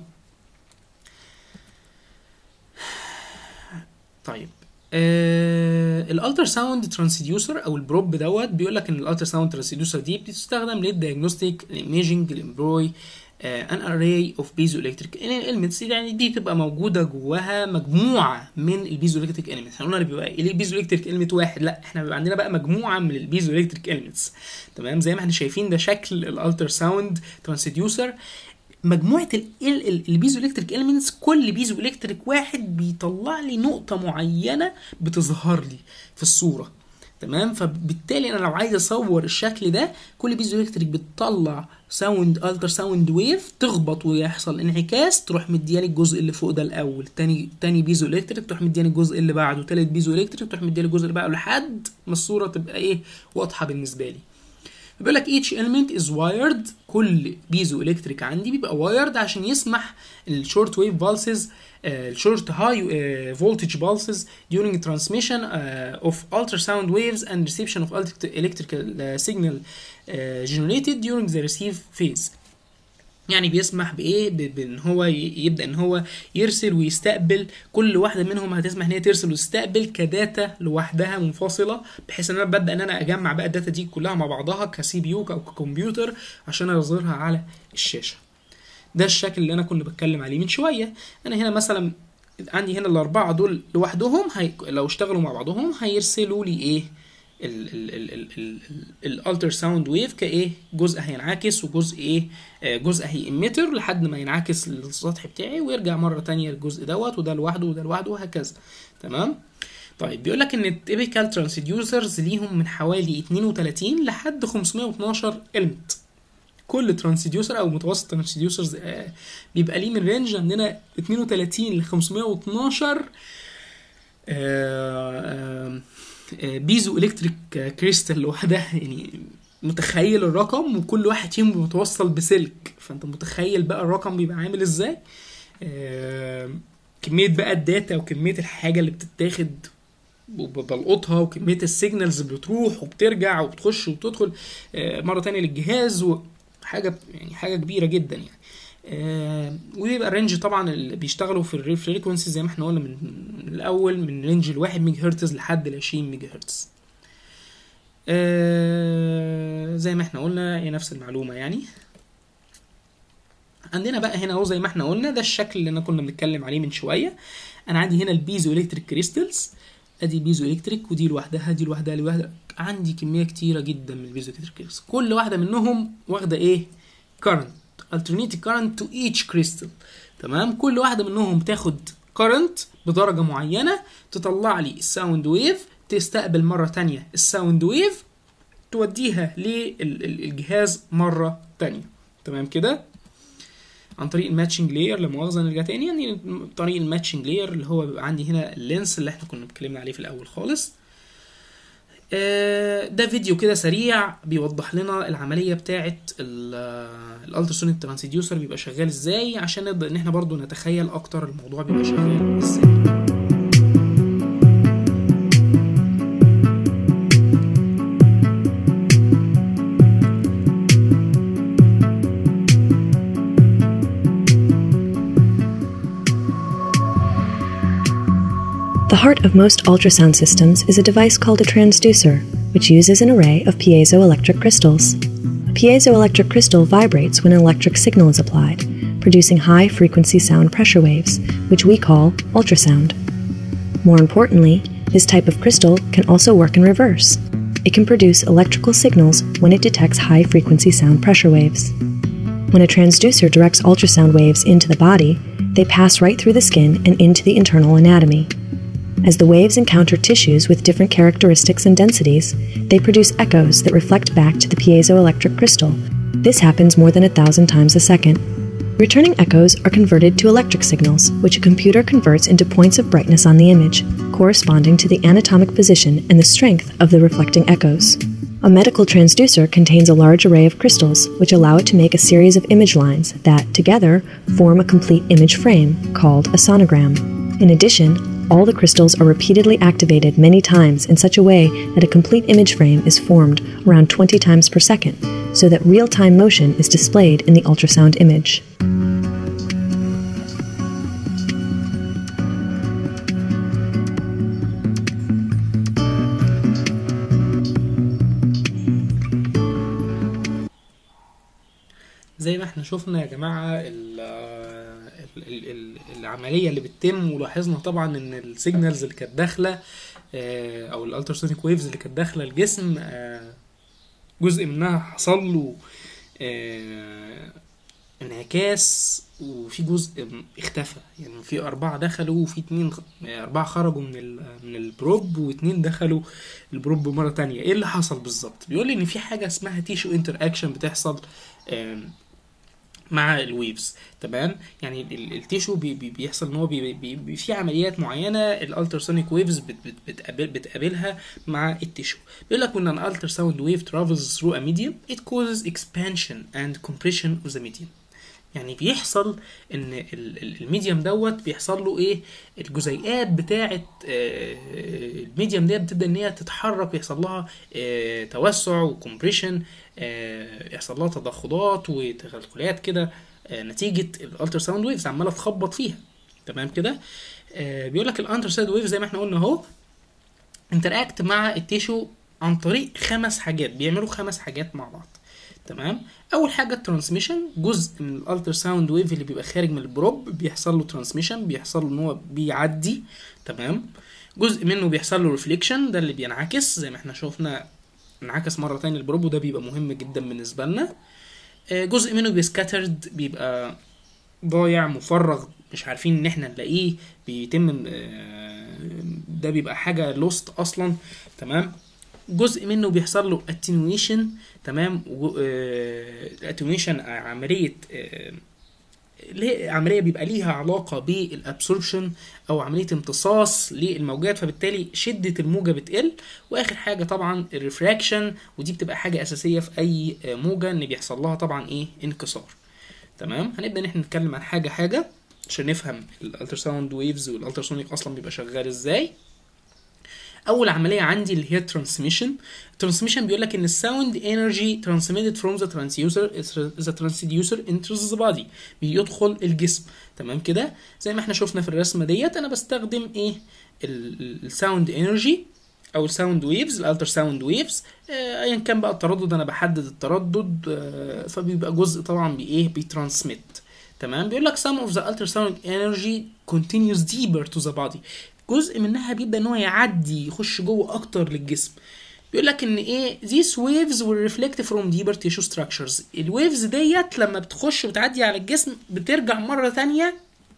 طيب آه الالتر ساوند ترانسديوسر او البروب دوت بيقول لك ان الالتر ساوند ترانسديوسر دي بتستخدم للديagnostic الايميجنج الامبروي ان اري اوف بيزو الكتريك اليمنتس يعني دي تبقى موجوده جواها مجموعه من البيزو الكتريك اليمنتس احنا قلنا اللي بيبقى ليه بيزو الكتريك اليمنت واحد لا احنا بيبقى عندنا بقى مجموعه من البيزو الكتريك اليمنتس تمام زي ما احنا شايفين ده شكل الالتر ساوند ترانسديوسر مجموعه البيزو الكتريك اليمنتس كل بيزو الكتريك واحد بيطلع لي نقطه معينه بتظهر لي في الصوره تمام فبالتالي انا لو عايز اصور الشكل ده كل بيزو الكتريك بتطلع ساوند التر ساوند ويف تخبط ويحصل انعكاس تروح مدياني الجزء اللي فوق ده الاول تاني تاني بيزو الكتريك تروح مدياني الجزء اللي بعده تالت بيزو الكتريك تروح مدياني الجزء اللي بعده لحد ما الصوره تبقى ايه واضحه بالنسبه لي بيقول لك each element is wired كل بيزو الكتريك عندي بيبقى wired عشان يسمح الشورت ويف بالسز الشورت هاي فولتج بالسز during transmission uh, of ultrasound waves and reception of elect- electrical uh, signal uh, generated during the receive phase يعني بيسمح بايه ب- بان هو ي- يبدا ان هو يرسل ويستقبل كل واحده منهم هتسمح ان هي ترسل وتستقبل كداتا لوحدها منفصله بحيث ان انا ببدا ان انا اجمع بقى الداتا دي كلها مع بعضها كسي بي يو او ككمبيوتر عشان اظهرها على الشاشه ده الشكل اللي انا كنت بتكلم عليه من شويه انا هنا مثلا عندي هنا الاربعه دول لوحدهم هي... لو اشتغلوا مع بعضهم هيرسلوا لي ايه الالتر ساوند ويف كايه جزء هينعكس وجزء ايه آه، جزء هيمتر لحد ما ينعكس للسطح بتاعي ويرجع مره تانية الجزء دوت وده لوحده وده لوحده وهكذا تمام طيب بيقول لك ان التيبيكال ترانسديوسرز ليهم من حوالي 32 لحد 512 المنت كل ترانسديوسر او متوسط ترانسديوسرز آه، بيبقى ليه من رينج عندنا 32 ل 512 آه، آه، بيزو الكتريك كريستال لوحدها يعني متخيل الرقم وكل واحد فيهم متوصل بسلك فانت متخيل بقى الرقم بيبقى عامل ازاي آه، كميه بقى الداتا وكميه الحاجه اللي بتتاخد وبلقطها وكميه السيجنالز اللي بتروح وبترجع وبتخش وبتدخل آه، مره تانية للجهاز وحاجه يعني حاجه كبيره جدا يعني آه، ويبقى الرينج طبعا اللي بيشتغلوا في الفريكونسي زي ما احنا قلنا من من الاول من رينج الواحد ميجا هرتز لحد ال 20 ميجا هرتز آه، زي ما احنا قلنا هي نفس المعلومه يعني عندنا بقى هنا اهو زي ما احنا قلنا ده الشكل اللي انا كنا بنتكلم عليه من شويه انا عندي هنا البيزو الكتريك كريستلز ادي بيزو الكتريك ودي لوحدها دي لوحدها لوحدها عندي كميه كتيره جدا من البيزو الكتريك كريستلز كل واحده منهم واخده ايه current alternating current to each crystal تمام كل واحده منهم تاخد current بدرجه معينه تطلع لي الساوند ويف تستقبل مره تانية الساوند ويف توديها للجهاز مره تانية تمام كده عن طريق الماتشنج لاير لا مؤاخذه نرجع تاني يعني طريق الماتشنج لاير اللي هو بيبقى عندي هنا اللينس اللي احنا كنا اتكلمنا عليه في الاول خالص آه، ده فيديو كده سريع بيوضح لنا العمليه بتاعه الالتراسونيك ترانسديوسر بيبقى شغال ازاي عشان نبدا ان احنا برضو نتخيل اكتر الموضوع بيبقى شغال ازاي The heart of most ultrasound systems is a device called a transducer, which uses an array of piezoelectric crystals. A piezoelectric crystal vibrates when an electric signal is applied, producing high frequency sound pressure waves, which we call ultrasound. More importantly, this type of crystal can also work in reverse. It can produce electrical signals when it detects high frequency sound pressure waves. When a transducer directs ultrasound waves into the body, they pass right through the skin and into the internal anatomy. As the waves encounter tissues with different characteristics and densities, they produce echoes that reflect back to the piezoelectric crystal. This happens more than a thousand times a second. Returning echoes are converted to electric signals, which a computer converts into points of brightness on the image, corresponding to the anatomic position and the strength of the reflecting echoes. A medical transducer contains a large array of crystals, which allow it to make a series of image lines that, together, form a complete image frame, called a sonogram. In addition, all the crystals are repeatedly activated many times in such a way that a complete image frame is formed around 20 times per second, so that real time motion is displayed in the ultrasound image. زي ما احنا شفنا يا جماعه ال ال ال العمليه اللي بتتم ولاحظنا طبعا ان السيجنالز اللي كانت داخله آه، او الالتراسونيك ويفز اللي كانت داخله الجسم آه، جزء منها حصل له آه، انعكاس وفي جزء اختفى يعني في أربعة دخلوا وفي اتنين أربعة خرجوا من ال من البروب واتنين دخلوا البروب مرة تانية إيه اللي حصل بالظبط؟ بيقول لي إن في حاجة اسمها تيشو انتر أكشن بتحصل آم، مع الويفز تمام يعني ال- ال- التيشو بي بي بيحصل ان هو بي بي بي في عمليات معينه الالتراسونيك ويفز بت بت بتقابل بتقابلها مع التيشو بيقول لك when an ultrasound wave travels through a medium it causes expansion and compression of the medium يعني بيحصل ان ال- ال- الميديم دوت بيحصل له ايه الجزيئات بتاعه آه، الميديم ديت بتبدا ان هي تتحرك ويحصل لها آه، توسع وكمبريشن يحصل لها تضخضات وتغلغلات كده آه، نتيجه الالتراساوند ويفز عماله تخبط فيها تمام كده آه، بيقول لك الالتراساوند ويف زي ما احنا قلنا اهو انتراكت مع التيشو عن طريق خمس حاجات بيعملوا خمس حاجات مع بعض تمام اول حاجه الترانسميشن جزء من الالتراساوند ويف اللي بيبقى خارج من البروب بيحصل له ترانسميشن بيحصل له ان هو بيعدي تمام جزء منه بيحصل له ريفليكشن ده اللي بينعكس زي ما احنا شفنا انعكس مره تانية البروب وده بيبقى مهم جدا بالنسبه لنا آه، جزء منه بيسكاترد بيبقى ضايع مفرغ مش عارفين ان احنا نلاقيه بيتم آه، ده بيبقى حاجه لوست اصلا تمام جزء منه بيحصل له اتنويشن تمام الاتنويشن عمليه آه، ليه عمليه بيبقى ليها علاقه بالابسوربشن او عمليه امتصاص للموجات فبالتالي شده الموجه بتقل واخر حاجه طبعا الريفراكشن ودي بتبقى حاجه اساسيه في اي موجه ان بيحصل لها طبعا ايه انكسار تمام هنبدا ان احنا نتكلم عن حاجه حاجه عشان نفهم الالتراساوند ويفز والالتراسونيك اصلا بيبقى شغال ازاي اول عمليه عندي اللي هي الترانسميشن الترانسميشن بيقول لك ان الساوند انرجي transmitted from the transducer the transducer enters the body بيدخل الجسم تمام كده زي ما احنا شفنا في الرسمه ديت انا بستخدم ايه الساوند انرجي او الساوند ويفز الالتر ساوند ويفز ايا كان بقى التردد انا بحدد التردد آه فبيبقى جزء طبعا بايه بيترانسميت تمام بيقول لك some of the ultrasonic energy continues deeper to the body جزء منها بيبدا ان هو يعدي يخش جوه اكتر للجسم بيقول لك ان ايه these waves will reflect from deeper tissue structures الويفز ديت لما بتخش بتعدي على الجسم بترجع مره تانية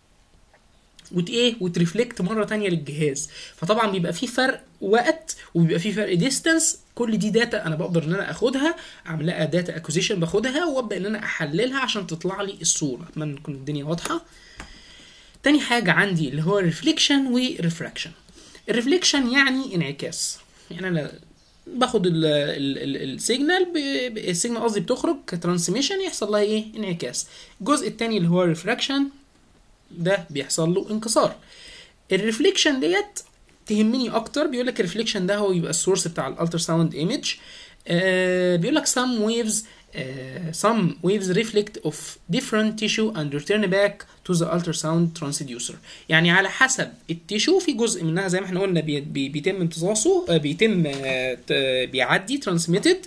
وت ايه وترفلكت مره تانية للجهاز فطبعا بيبقى في فرق وقت وبيبقى في فرق ديستانس كل دي داتا انا بقدر ان انا اخدها اعمل لها داتا اكوزيشن باخدها وابدا ان انا احللها عشان تطلع لي الصوره اتمنى تكون الدنيا واضحه تاني حاجه عندي اللي هو ريفليكشن وريفراكشن الريفليكشن يعني انعكاس يعني انا باخد السيجنال السيجنال قصدي بتخرج كترانسميشن يحصل لها ايه انعكاس الجزء الثاني اللي هو ريفراكشن ده بيحصل له انكسار الريفليكشن ديت تهمني اكتر بيقول لك الريفليكشن ده هو يبقى السورس بتاع الالتر ساوند ايمج بيقول لك some waves uh, some waves reflect of different tissue and return back to the ultrasound transducer يعني على حسب التيشو في جزء منها زي ما احنا قلنا بي بي بيتم امتصاصه بيتم بيعدي transmitted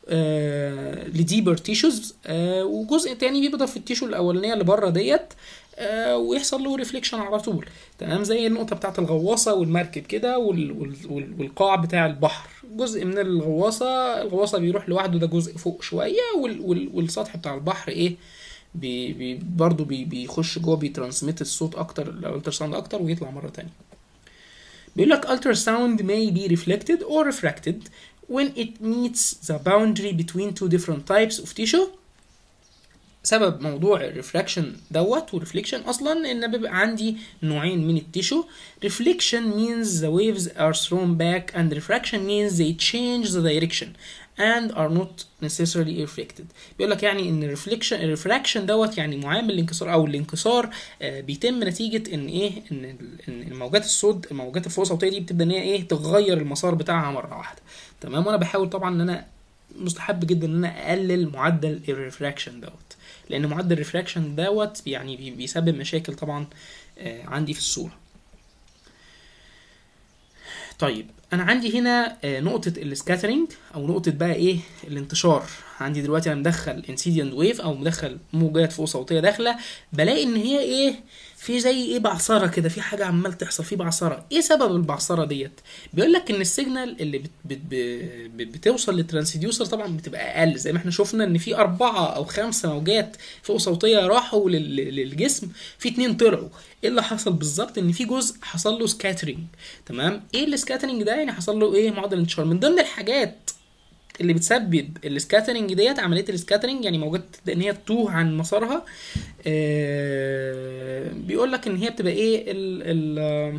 لديبر تيشوز وجزء تاني بيبقى في التيشو الاولانيه اللي بره ديت آه ويحصل له ريفليكشن على طول تمام زي النقطه بتاعه الغواصه والمركب كده وال وال والقاع بتاع البحر جزء من الغواصه الغواصه بيروح لوحده ده جزء فوق شويه وال وال والسطح بتاع البحر ايه بي بي برضه بي بيخش جوه بيترانسميت الصوت اكتر الالتراساوند اكتر ويطلع مره تانية بيقول لك ultrasound may be reflected or refracted when it meets the boundary between two different types of tissue سبب موضوع الريفراكشن دوت والريفليكشن اصلا ان بيبقى عندي نوعين من التيشو reflection means the waves are thrown back and refraction means they change the direction and are not necessarily reflected بيقول لك يعني ان الريفليكشن الريفراكشن دوت يعني معامل الانكسار او الانكسار آه بيتم نتيجه ان ايه ان ان الموجات الصوت الموجات الفوق صوتيه دي بتبدا ان هي ايه تغير المسار بتاعها مره واحده تمام وانا بحاول طبعا ان انا مستحب جدا ان انا اقلل معدل الريفراكشن دوت لان معدل الريفراكشن دوت يعني بيسبب مشاكل طبعا عندي في الصوره طيب انا عندي هنا نقطه السكاترينج او نقطه بقى ايه الانتشار عندي دلوقتي انا مدخل انسيديانت ويف او مدخل موجات فوق صوتيه داخله بلاقي ان هي ايه في زي ايه بعصره كده في حاجه عمال تحصل في بعصره ايه سبب البعصره ديت بيقول لك ان السيجنال اللي بت بت بت بتوصل للترانسديوسر طبعا بتبقى اقل زي ما احنا شفنا ان في اربعه او خمسه موجات فوق صوتيه راحوا للجسم في اتنين طلعوا ايه اللي حصل بالظبط ان في جزء حصل له سكاترينج تمام ايه السكاترينج ده يعني حصل له ايه معدل انتشار من ضمن الحاجات اللي بتسبب السكاترنج ديت عمليه السكاترنج يعني موجات تبدا ان هي تتوه عن مسارها آه بيقول لك ان هي بتبقى ايه ال ال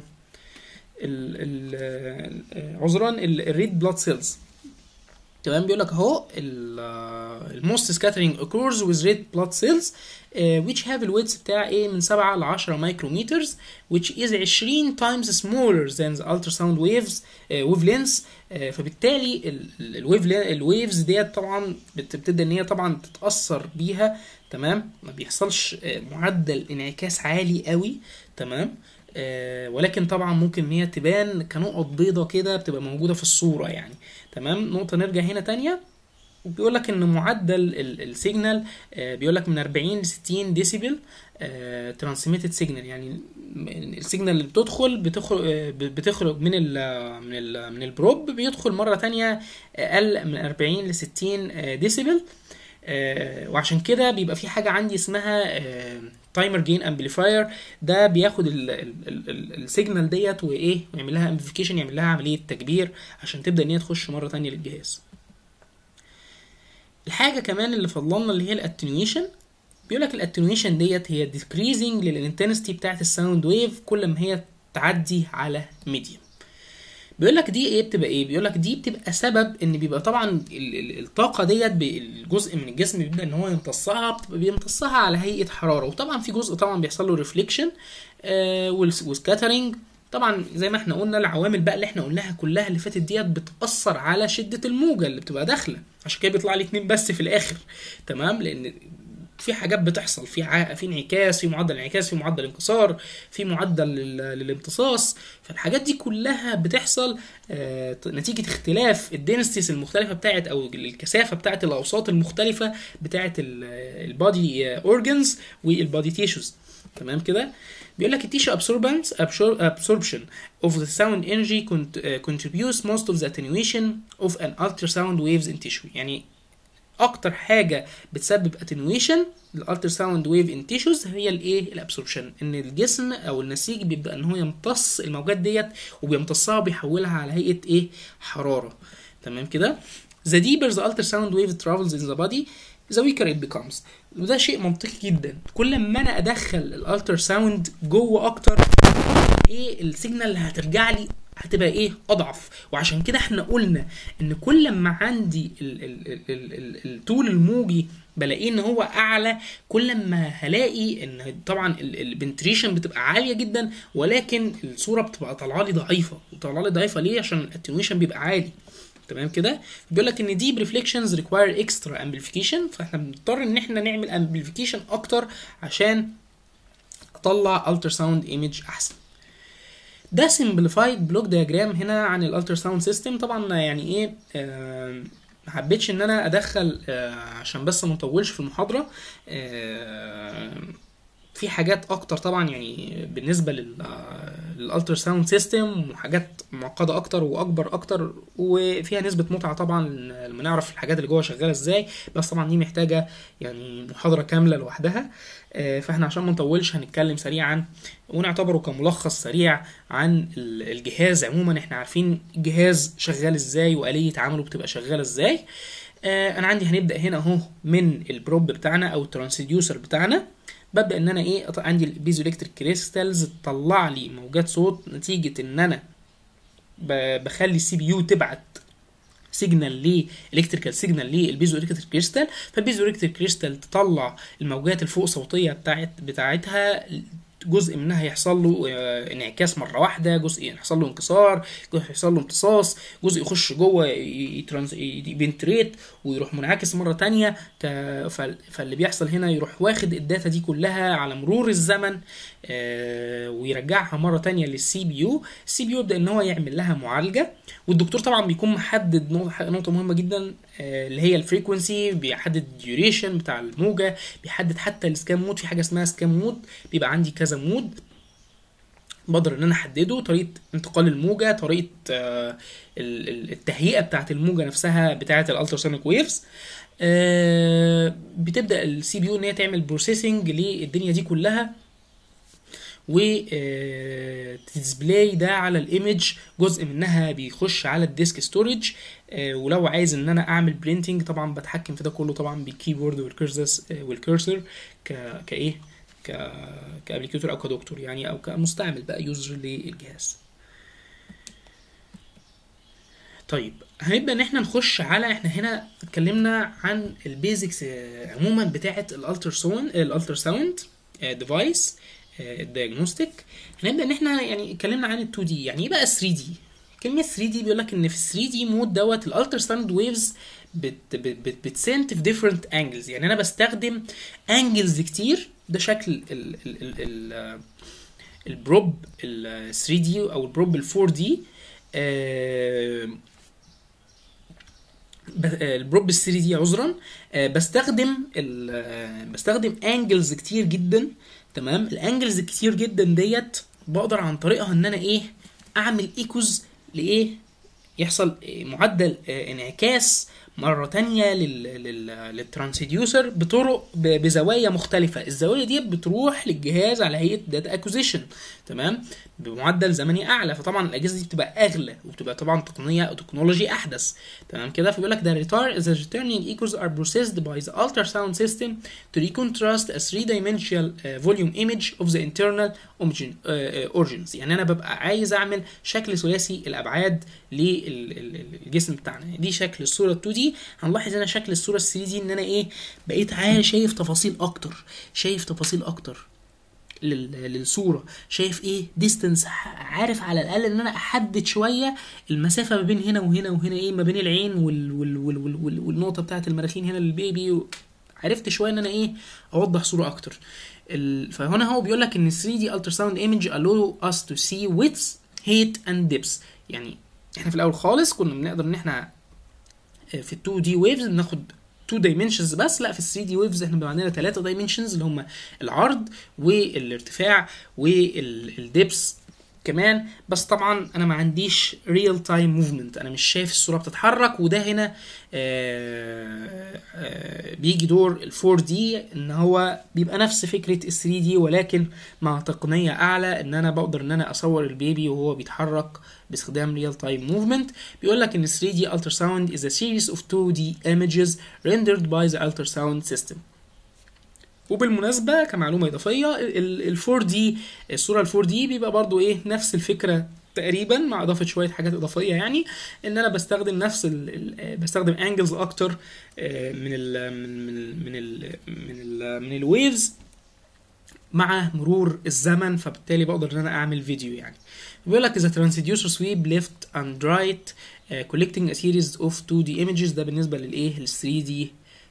ال عذرا الريد بلاد سيلز تمام بيقول لك اهو الموست سكاترينج occurs with red blood cells uh, which have الويتس بتاع ايه من 7 ل 10 مايكرومترز which is 20 times smaller than the ultrasound waves uh, wavelengths uh, فبالتالي الويف الويفز ديت طبعا بتبدا ان هي طبعا تتاثر بيها تمام ما بيحصلش معدل انعكاس عالي قوي تمام آه ولكن طبعا ممكن ان هي تبان كنقط بيضة كده بتبقى موجودة في الصورة يعني تمام نقطة نرجع هنا تانية بيقول لك ان معدل السيجنال آه بيقول لك من 40 ل 60 ديسيبل ترانسميتد سيجنال يعني السيجنال اللي بتدخل بتخرج بتخرج من ال من ال من البروب بيدخل مره تانية اقل من 40 ل 60 ديسيبل آه وعشان كده بيبقى في حاجه عندي اسمها تايمر جين امبليفاير ده بياخد السيجنال ديت وايه ويعمل لها امبليفيكيشن يعمل لها عمليه تكبير عشان تبدا ان هي تخش مره تانية للجهاز الحاجه كمان اللي فضلنا اللي هي الاتنيويشن بيقول لك الاتنويشن ديت هي decreasing للانتنستي بتاعت الساوند ويف كل ما هي تعدي على ميديوم بيقول لك دي ايه بتبقى ايه بيقول لك دي بتبقى سبب ان بيبقى طبعا ال- ال- الطاقه ديت ب- الجزء من الجسم بيبدا ان هو يمتصها بتبقى بيمتصها على هيئه حراره وطبعا في جزء طبعا بيحصل له ريفليكشن وسكاترينج طبعا زي ما احنا قلنا العوامل بقى اللي احنا قلناها كلها اللي فاتت ديت بتاثر على شده الموجه اللي بتبقى داخله عشان كده بيطلع لي اتنين بس في الاخر تمام لان في حاجات بتحصل في ع... في انعكاس في معدل انعكاس في معدل انكسار في معدل لل... للامتصاص فالحاجات دي كلها بتحصل آه... نتيجه اختلاف الدينستيز المختلفه بتاعت او الكثافه بتاعت الاوساط المختلفه بتاعت البادي اورجنز والبادي تيشوز تمام كده بيقول لك التيشو absorbance absorption of the sound energy cont- uh, contributes most of the attenuation of an ultrasound waves in tissue يعني اكتر حاجه بتسبب اتنويشن للالتر ساوند ويف ان تيشوز هي الايه الابسوربشن ان الجسم او النسيج بيبدا ان هو يمتص الموجات ديت وبيمتصها وبيحولها على هيئه ايه حراره تمام كده the deeper the ultrasound wave travels in the body the weaker it becomes وده شيء منطقي جدا كل ما انا ادخل الالتر ساوند جوه اكتر ايه السيجنال اللي هترجع لي هتبقى ايه اضعف وعشان كده احنا قلنا ان كل ما عندي ال- ال- ال- ال- ال- الطول الموجي بلاقيه ان هو اعلى كل ما هلاقي ان طبعا البنتريشن بتبقى عاليه جدا ولكن الصوره بتبقى طالعه لي ضعيفه وطالعه لي ضعيفه ليه عشان الاتنويشن بيبقى عالي تمام كده بيقول لك ان ديب ريفليكشنز ريكواير اكسترا امبليفيكيشن فاحنا بنضطر ان احنا نعمل امبليفيكيشن اكتر عشان اطلع التر ساوند ايمج احسن ده سمبليفايد بلوك دياجرام هنا عن الالتر ساوند سيستم طبعا يعني ايه آه ما حبيتش ان انا ادخل آه عشان بس ما نطولش في المحاضره آه في حاجات اكتر طبعا يعني بالنسبه لل للالتر ساوند سيستم وحاجات معقده اكتر واكبر اكتر وفيها نسبه متعه طبعا لما نعرف الحاجات اللي جوه شغاله ازاي بس طبعا دي محتاجه يعني محاضره كامله لوحدها آه، فاحنا عشان ما نطولش هنتكلم سريعا ونعتبره كملخص سريع عن ال- الجهاز عموما احنا عارفين الجهاز شغال ازاي واليه عمله بتبقى شغاله ازاي آه، انا عندي هنبدا هنا اهو من البروب بتاعنا او الترانسديوسر بتاعنا ببدا ان انا ايه أط- عندي البيزو الكتريك كريستالز تطلع لي موجات صوت نتيجه ان انا ب- بخلي السي بي يو تبعت سيجنال ليه الكتريكال سيجنال للبيزو الكتريك كريستال فالبيزو الكتريك كريستال تطلع الموجات الفوق صوتيه بتاعت بتاعتها جزء منها يحصل له آه، انعكاس مره واحده جزء يحصل له انكسار جزء يحصل له امتصاص جزء يخش جوه ي- يترانس يبنتريت ويروح منعكس مره تانية ك- فال- فاللي بيحصل هنا يروح واخد الداتا دي كلها على مرور الزمن آه، ويرجعها مره تانية للسي بي يو السي بي يو يبدا ان هو يعمل لها معالجه والدكتور طبعا بيكون محدد نقطة- نقطه مهمه جدا آه، اللي هي الفريكونسي بيحدد الديوريشن بتاع الموجه بيحدد حتى السكان مود في حاجه اسمها سكان مود بيبقى عندي كذا مود بقدر ان انا احدده طريقه انتقال الموجه طريقه آه، ال- ال- التهيئه بتاعه الموجه نفسها بتاعه الالتراسونيك ويفز بتبدا السي بي يو ان هي تعمل بروسيسنج للدنيا دي كلها و تديسبلاي ده على الايمج جزء منها بيخش على الديسك ستورج ولو عايز ان انا اعمل برينتنج طبعا بتحكم في ده كله طبعا بالكيبورد والكيرسر والكيرسر ك كايه ك كابليكيتور او كدكتور يعني او كمستعمل بقى يوزر للجهاز طيب هنبدا ان احنا نخش على احنا هنا اتكلمنا عن البيزكس آه، عموما بتاعه الالتر ساوند الالتر ساوند ديفايس الدياجنوستيك هنبدا ان احنا يعني اتكلمنا عن ال 2 دي يعني ايه بقى 3 دي كلمه 3 دي بيقول لك ان في 3 دي مود دوت الالتر ساوند ويفز بت بت بت بتسنت في ديفرنت انجلز يعني انا بستخدم انجلز كتير ده شكل ال ال ال ال ال البروب ال 3 دي او البروب ال 4 دي البروب ال 3 دي عذرا آه، بستخدم ال- آه، بستخدم انجلز كتير جدا تمام الانجلز كتير جدا ديت بقدر عن طريقها ان انا ايه اعمل ايكوز لايه يحصل آه، معدل آه، انعكاس مره تانية لل... لل... للترانسديوسر بطرق ب... بزوايا مختلفه الزوايا دي بتروح للجهاز على هيئه داتا اكوزيشن تمام بمعدل زمني اعلى فطبعا الاجهزه دي بتبقى اغلى وبتبقى طبعا تقنيه او تكنولوجي احدث تمام كده فبيقول لك the return the returning echoes are processed by the ultrasound system to reconstruct a three-dimensional uh, volume image of the internal origin, uh, origins يعني انا ببقى عايز اعمل شكل ثلاثي الابعاد للجسم بتاعنا دي شكل الصوره 2 دي هنلاحظ هنا شكل الصوره 3 دي ان انا ايه بقيت عايز شايف تفاصيل اكتر شايف تفاصيل اكتر لل- للصوره شايف ايه ديستنس عارف على الاقل ان انا احدد شويه المسافه ما بين هنا وهنا وهنا ايه ما بين العين وال وال وال وال وال والنقطه بتاعه المراخين هنا للبيبي و... عرفت شويه ان انا ايه اوضح صوره اكتر ال... فهنا هو بيقول لك ان 3 دي ultrasound image allow us to see width height and depth يعني احنا في الاول خالص كنا بنقدر ان احنا في ال 2 دي ويفز بناخد 2 دايمنشنز بس لا في ال 3 دي ويفز احنا بيبقى عندنا 3 دايمنشنز اللي هم العرض والارتفاع والدبس كمان بس طبعا انا ما عنديش ريل تايم موفمنت انا مش شايف الصوره بتتحرك وده هنا آه، آه، بيجي دور ال 4 دي ان هو بيبقى نفس فكره ال 3 دي ولكن مع تقنيه اعلى ان انا بقدر ان انا اصور البيبي وهو بيتحرك باستخدام ريال تايم موفمنت بيقول لك ان 3 دي ultrasound is a series of 2 d images rendered by the ultrasound system وبالمناسبة كمعلومة إضافية ال 4 دي الصورة ال 4 دي بيبقى برضو إيه نفس الفكرة تقريبا مع إضافة شوية حاجات إضافية يعني إن أنا بستخدم نفس ال ال بستخدم أنجلز أكتر آه، من ال من من من ال من ال من الويفز مع مرور الزمن فبالتالي بقدر ان انا اعمل فيديو يعني بيقول لك the transducer sweep left and right uh, collecting a series of 2D images ده بالنسبه للايه لل 3D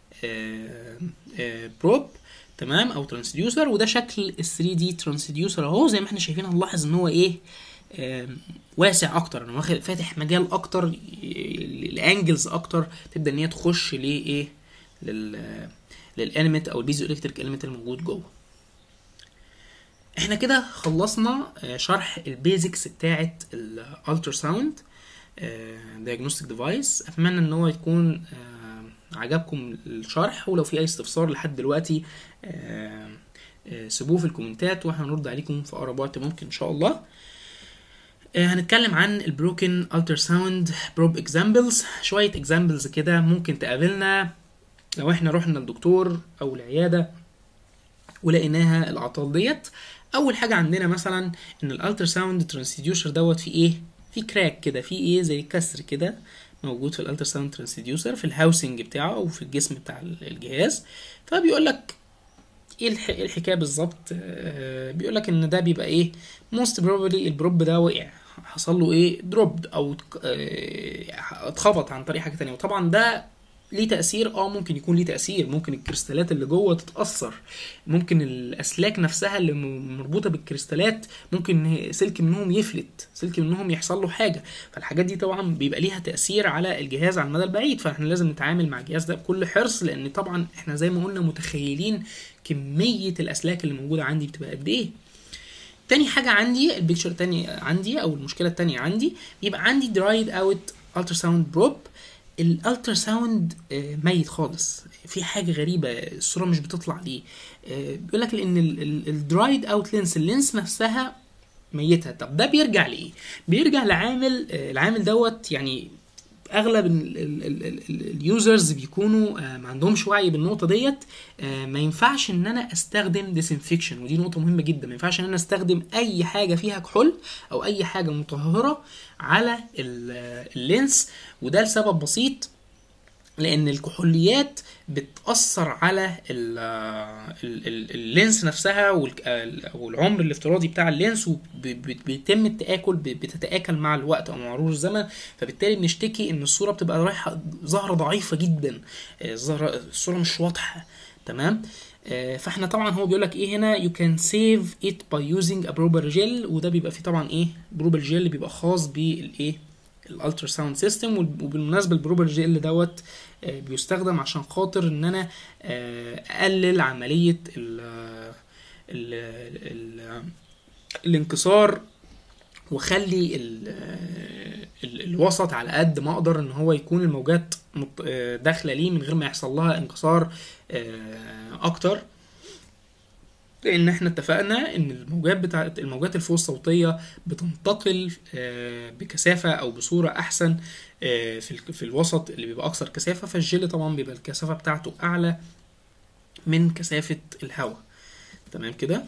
بروب تمام او ترانسديوسر وده شكل ال 3 دي ترانسديوسر اهو زي ما احنا شايفين هنلاحظ ان هو ايه آم، واسع اكتر انا واخد فاتح مجال اكتر الانجلز اكتر تبدا ان هي تخش لايه لل للاليمنت او البيزو الكتريك اليمنت الموجود جوه احنا كده خلصنا آه، شرح البيزكس بتاعه الالتراساوند دايجنوستيك ديفايس اتمنى ان هو يكون آه، عجبكم الشرح ولو في اي استفسار لحد دلوقتي آه، آه، سيبوه في الكومنتات واحنا هنرد عليكم في اقرب وقت ممكن ان شاء الله آه، هنتكلم عن البروكن التراساوند بروب اكزامبلز شويه اكزامبلز كده ممكن تقابلنا لو احنا رحنا للدكتور او العياده ولقيناها الاعطال ديت اول حاجه عندنا مثلا ان الالتراساوند ترانسديوسر دوت في ايه في كراك كده في ايه زي كسر كده موجود في الالتراساوند ترانسديوسر في الهاوسنج بتاعه او في الجسم بتاع الجهاز فبيقول لك ايه الح- إيه الحكايه بالظبط آه، بيقول لك ان ده بيبقى ايه موست بروبلي البروب ده وقع حصل له ايه دروبد او اتك- آه، اتخبط عن طريق حاجه تانية وطبعا ده ليه تأثير اه ممكن يكون ليه تأثير ممكن الكريستالات اللي جوه تتأثر ممكن الأسلاك نفسها اللي م- مربوطة بالكريستالات ممكن هي- سلك منهم يفلت سلك منهم يحصل له حاجة فالحاجات دي طبعا بيبقى ليها تأثير على الجهاز على المدى البعيد فاحنا لازم نتعامل مع الجهاز ده بكل حرص لأن طبعا احنا زي ما قلنا متخيلين كمية الأسلاك اللي موجودة عندي بتبقى قد إيه تاني حاجة عندي البيكتشر التاني عندي أو المشكلة التانية عندي بيبقى عندي درايد اوت التراساوند بروب الالتراساوند آه، ميت خالص في حاجة غريبة الصورة مش بتطلع ليه آه، بيقول لك لأن الدرايد اوت لينس اللينس نفسها ميتة طب ده بيرجع لإيه؟ بيرجع لعامل آه، العامل دوت يعني اغلب اليوزرز بيكونوا آه، ما عندهمش وعي بالنقطه ديت آه، ما ينفعش ان انا استخدم ديسانفكشن ودي نقطه مهمه جدا ما ينفعش ان انا استخدم اي حاجه فيها كحول او اي حاجه مطهره على ال- اللينس وده لسبب بسيط لان الكحوليات بتاثر على ال ال ال اللينس نفسها والك- ال- او العمر الافتراضي بتاع اللينس وبيتم التاكل ب- بتتاكل مع الوقت او مع مرور الزمن فبالتالي بنشتكي ان الصوره بتبقى رايحه ظاهره ضعيفه جدا آه، الظاهره الصوره مش واضحه تمام آه، فاحنا طبعا هو بيقول لك ايه هنا you can save it by using a proper gel وده بيبقى فيه طبعا ايه بروبر جيل بيبقى خاص بالايه الالترا ساوند سيستم وبالمناسبه البروبر جيل دوت آه، بيستخدم عشان خاطر ان انا آه، اقلل عمليه ال ال ال الانكسار واخلي ال ال الوسط على قد ما اقدر ان هو يكون الموجات مت- آه، داخله ليه من غير ما يحصل لها انكسار آه، اكتر لان احنا اتفقنا ان الموجات بتاعت الموجات الفوق الصوتيه بتنتقل آه، بكثافه او بصوره احسن آه، في ال- في الوسط اللي بيبقى اكثر كثافه فالجل طبعا بيبقى الكثافه بتاعته اعلى من كثافه الهواء تمام كده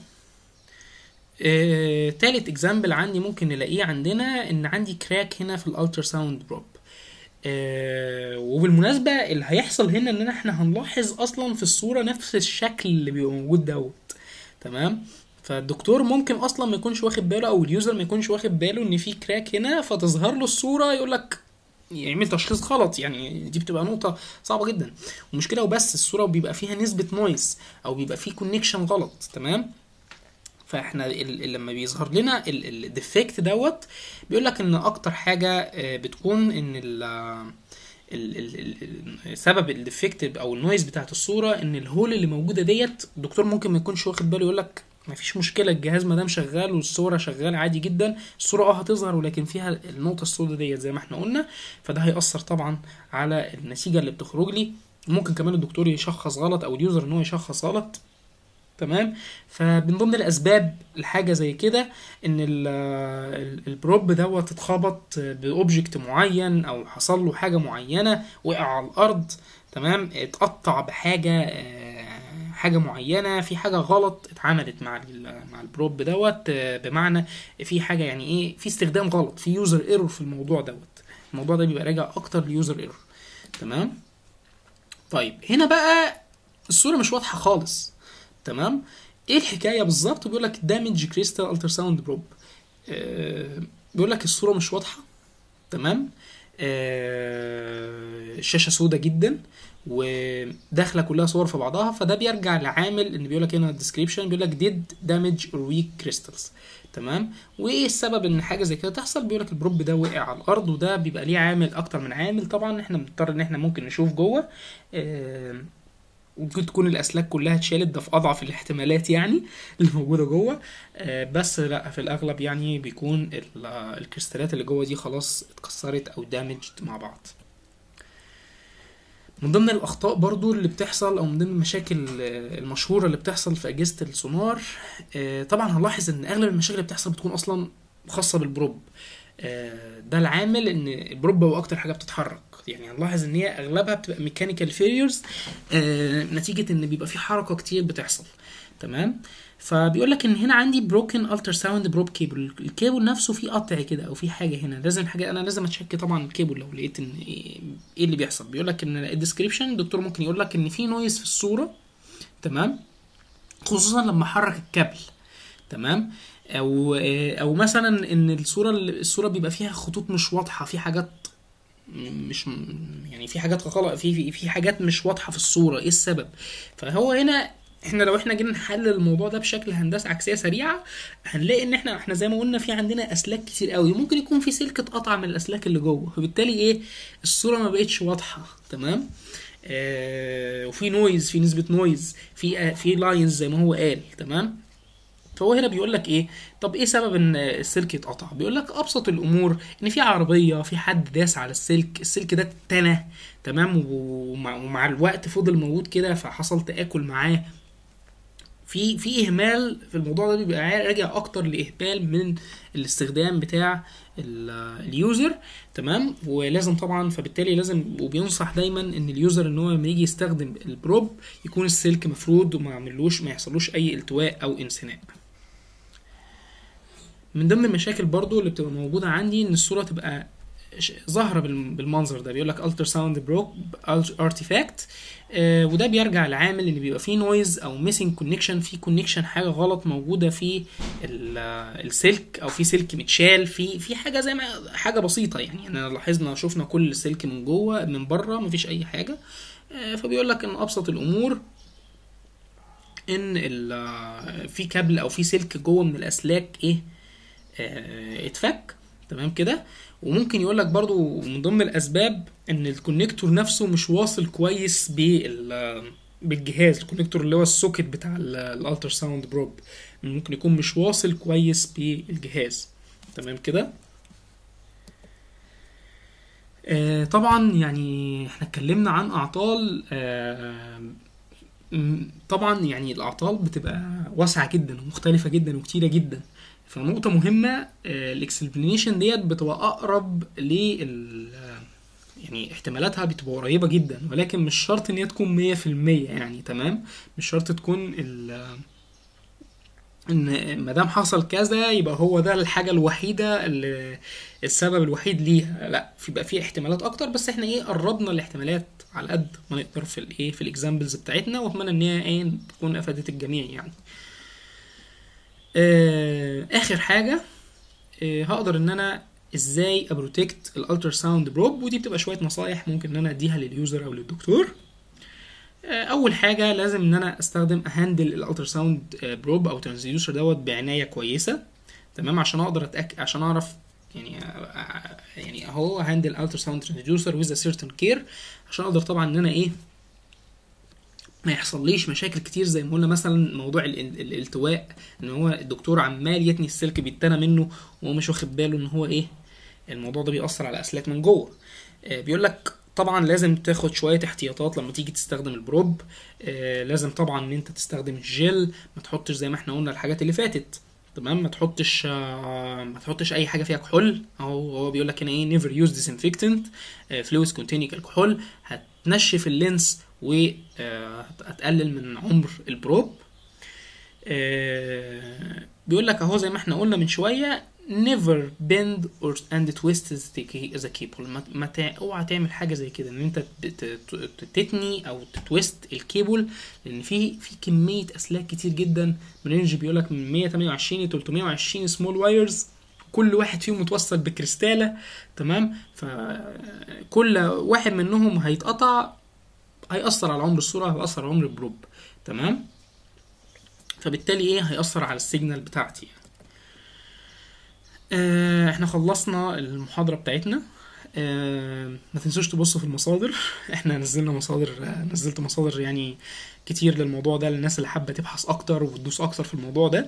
آه، تالت اكزامبل عندي ممكن نلاقيه عندنا ان عندي كراك هنا في الالترا ساوند بروب آه، وبالمناسبة اللي هيحصل هنا ان احنا هنلاحظ اصلا في الصورة نفس الشكل اللي بيبقى موجود دوت تمام فالدكتور ممكن اصلا ما يكونش واخد باله او اليوزر ما يكونش واخد باله ان في كراك هنا فتظهر له الصورة يقول لك يعمل تشخيص غلط يعني دي بتبقى نقطة صعبة جدا ومش كده وبس الصورة بيبقى فيها نسبة نويز او بيبقى فيه كونكشن غلط تمام فاحنا ال- ال- لما بيظهر لنا الديفكت دوت بيقول لك ان اكتر حاجه آه، بتكون ان ال ال- ال- ال- سبب الديفكت او النويز بتاعت الصوره ان الهول اللي موجوده ديت الدكتور ممكن ما يكونش واخد باله يقول لك مفيش مشكله الجهاز ما دام شغال والصوره شغاله عادي جدا الصوره اه هتظهر ولكن فيها النقطه السوداء ديت زي ما احنا قلنا فده هيأثر طبعا على النتيجه اللي بتخرج لي ممكن كمان الدكتور يشخص غلط او اليوزر ان هو يشخص غلط تمام فمن ضمن الاسباب الحاجه زي كده ان ال- ال- البروب دوت اتخبط باوبجكت معين او حصل له حاجه معينه وقع على الارض تمام اتقطع بحاجه آه، حاجه معينه في حاجه غلط اتعملت مع ال- مع البروب دوت آه، بمعنى في حاجه يعني ايه في استخدام غلط في يوزر ايرور في الموضوع دوت الموضوع ده بيبقى راجع اكتر ليوزر ايرور تمام طيب هنا بقى الصوره مش واضحه خالص تمام ايه الحكايه بالظبط بيقول لك دامج كريستال التر ساوند بروب بيقول لك الصوره مش واضحه تمام آه، الشاشه سودة جدا وداخله كلها صور في بعضها فده بيرجع لعامل ان بيقول لك هنا الديسكريبشن بيقول لك ديد دامج اور ويك كريستالز تمام وايه السبب ان حاجه زي كده تحصل بيقول لك البروب ده وقع على الارض وده بيبقى ليه عامل اكتر من عامل طبعا احنا بنضطر ان احنا ممكن نشوف جوه آه، ممكن تكون الاسلاك كلها اتشالت ده في اضعف الاحتمالات يعني اللي موجوده جوه آه، بس لا في الاغلب يعني بيكون ال- الكريستالات اللي جوه دي خلاص اتكسرت او دامجد مع بعض من ضمن الاخطاء برضو اللي بتحصل او من ضمن المشاكل آه، المشهوره اللي بتحصل في اجهزه السونار آه، طبعا هنلاحظ ان اغلب المشاكل اللي بتحصل بتكون اصلا خاصه بالبروب آه، ده العامل ان البروب هو اكتر حاجه بتتحرك يعني هنلاحظ ان هي اغلبها بتبقى ميكانيكال فيليرز نتيجه ان بيبقى في حركه كتير بتحصل تمام فبيقول لك ان هنا عندي بروكن التر ساوند بروب كيبل الكيبل نفسه فيه قطع كده او في حاجه هنا لازم حاجه انا لازم اتشك طبعا الكيبل لو لقيت ان ايه إيه اللي بيحصل بيقول لك ان الديسكريبشن الدكتور ممكن يقول لك ان في نويز في الصوره تمام خصوصا لما احرك الكابل تمام او او مثلا ان الصوره الصوره بيبقى فيها خطوط مش واضحه في حاجات مش يعني في حاجات غلط في في- في حاجات مش واضحه في الصوره ايه السبب فهو هنا احنا لو احنا جينا نحلل الموضوع ده بشكل هندسه عكسيه سريعه هنلاقي ان احنا احنا زي ما قلنا في عندنا اسلاك كتير قوي ممكن يكون في سلك اتقطع من الاسلاك اللي جوه فبالتالي ايه الصوره ما بقتش واضحه تمام آه وفي نويز في نسبه نويز في آه في لاينز زي ما هو قال تمام فهو هنا بيقول لك ايه طب ايه سبب ان السلك يتقطع بيقول لك ابسط الامور ان في عربيه في حد داس على السلك السلك ده اتنى تمام ومع, ومع الوقت فضل موجود كده فحصل تاكل معاه في في اهمال في الموضوع ده بيبقى راجع اكتر لاهمال من الاستخدام بتاع ال- اليوزر تمام ولازم طبعا فبالتالي لازم وبينصح دايما ان اليوزر ان هو لما يجي يستخدم البروب يكون السلك مفرود وما يعملوش ما يحصلوش اي التواء او انسناء من ضمن المشاكل برضو اللي بتبقى موجودة عندي ان الصورة تبقى ش- ظاهرة بالم- بالمنظر ده بيقول لك التر ساوند بروك ارتيفاكت وده بيرجع لعامل ان بيبقى فيه نويز او ميسنج كونكشن في كونكشن حاجه غلط موجوده في ال- السلك او في سلك متشال في في حاجه زي ما حاجه بسيطه يعني انا لاحظنا شفنا كل السلك من جوه من بره مفيش اي حاجه آه، فبيقول لك ان ابسط الامور ان ال- في كابل او في سلك جوه من الاسلاك ايه آه، اتفك تمام كده وممكن يقول لك برضو من ضمن الاسباب ان الكونكتور نفسه مش واصل كويس بال بالجهاز الكونكتور اللي هو السوكت بتاع الالتر ساوند بروب ممكن يكون مش واصل كويس بالجهاز تمام كده آه، طبعا يعني احنا اتكلمنا عن اعطال آه، م- طبعا يعني الاعطال بتبقى واسعه جدا ومختلفه جدا وكتيره جدا فنقطه مهمه الاكسبلانيشن ديت بتبقى اقرب لل يعني احتمالاتها بتبقى قريبه جدا ولكن مش شرط ان هي تكون 100% يعني تمام مش شرط تكون ال ان ما دام حصل كذا يبقى هو ده الحاجه الوحيده اللي السبب الوحيد ليها لا في بقى في احتمالات اكتر بس احنا ايه قربنا الاحتمالات على قد ما نقدر في الايه في الاكزامبلز بتاعتنا واتمنى ان هي ايه تكون افادت الجميع يعني آه اخر حاجه آه هقدر ان انا ازاي ابروتكت الالترا ساوند بروب ودي بتبقى شويه نصايح ممكن ان انا اديها لليوزر او للدكتور آه، اول حاجه لازم ان انا استخدم اهندل الالترا ساوند بروب او ترانسديوسر دوت بعنايه كويسه تمام عشان اقدر اتاكد عشان اعرف يعني آه، آه، يعني اهو هاندل الترا ساوند ترانسديوسر ويز سيرتن كير عشان اقدر طبعا ان انا ايه ما يحصليش مشاكل كتير زي ما قلنا مثلا موضوع ال- ال- الالتواء ان هو الدكتور عمال يتني السلك بيتنى منه وهو مش واخد باله ان هو ايه الموضوع ده بيأثر على اسلاك من جوه آه، بيقول لك طبعا لازم تاخد شويه احتياطات لما تيجي تستخدم البروب آه، لازم طبعا ان انت تستخدم الجل ما تحطش زي ما احنا قلنا الحاجات اللي فاتت تمام ما تحطش آه، ما تحطش اي حاجه فيها كحول اهو هو بيقول لك هنا ايه نيفر يوز ديسانفكتنت فلويدز كونتيننج الكحول هتنشف اللينس وهتقلل من عمر البروب آه، بيقول لك اهو زي ما احنا قلنا من شويه never bend or and twist the key- the cable ما, ما تع... اوعى تعمل حاجه زي كده ان انت ت- ت- ت- تتني او تتويست الكيبل لان في في كميه اسلاك كتير جدا من رينج بيقول لك من 128 ل 320 سمول وايرز كل واحد فيهم متوصل بكريستاله تمام فكل واحد منهم هيتقطع هيأثر على عمر الصورة هيأثر على عمر البروب تمام فبالتالي ايه هيأثر على السيجنال بتاعتي يعني. آه احنا خلصنا المحاضرة بتاعتنا آه ما تنسوش تبصوا في المصادر احنا نزلنا مصادر آه نزلت مصادر يعني كتير للموضوع ده للناس اللي حابة تبحث اكتر وتدوس اكتر في الموضوع ده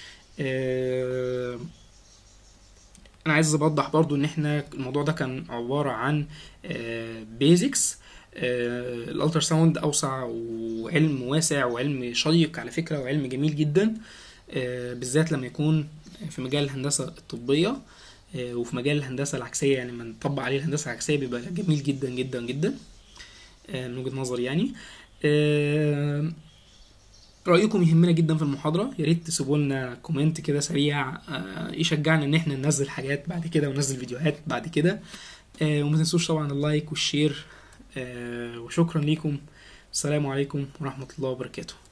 آه انا عايز اوضح برضو ان احنا الموضوع ده كان عبارة عن بيزكس الالترا ساوند اوسع وعلم واسع وعلم شيق على فكرة وعلم جميل جدا آه، بالذات لما يكون في مجال الهندسة الطبية آه، وفي مجال الهندسة العكسية يعني لما نطبق عليه الهندسة العكسية بيبقى جميل جدا جدا جدا آه، من وجهة نظري يعني آه، رأيكم يهمنا جدا في المحاضرة يا ريت تسيبوا لنا كومنت كده سريع آه، يشجعنا ان احنا ننزل حاجات بعد كده وننزل فيديوهات بعد كده آه، وما تنسوش طبعا اللايك والشير آه، وشكرا ليكم السلام عليكم ورحمة الله وبركاته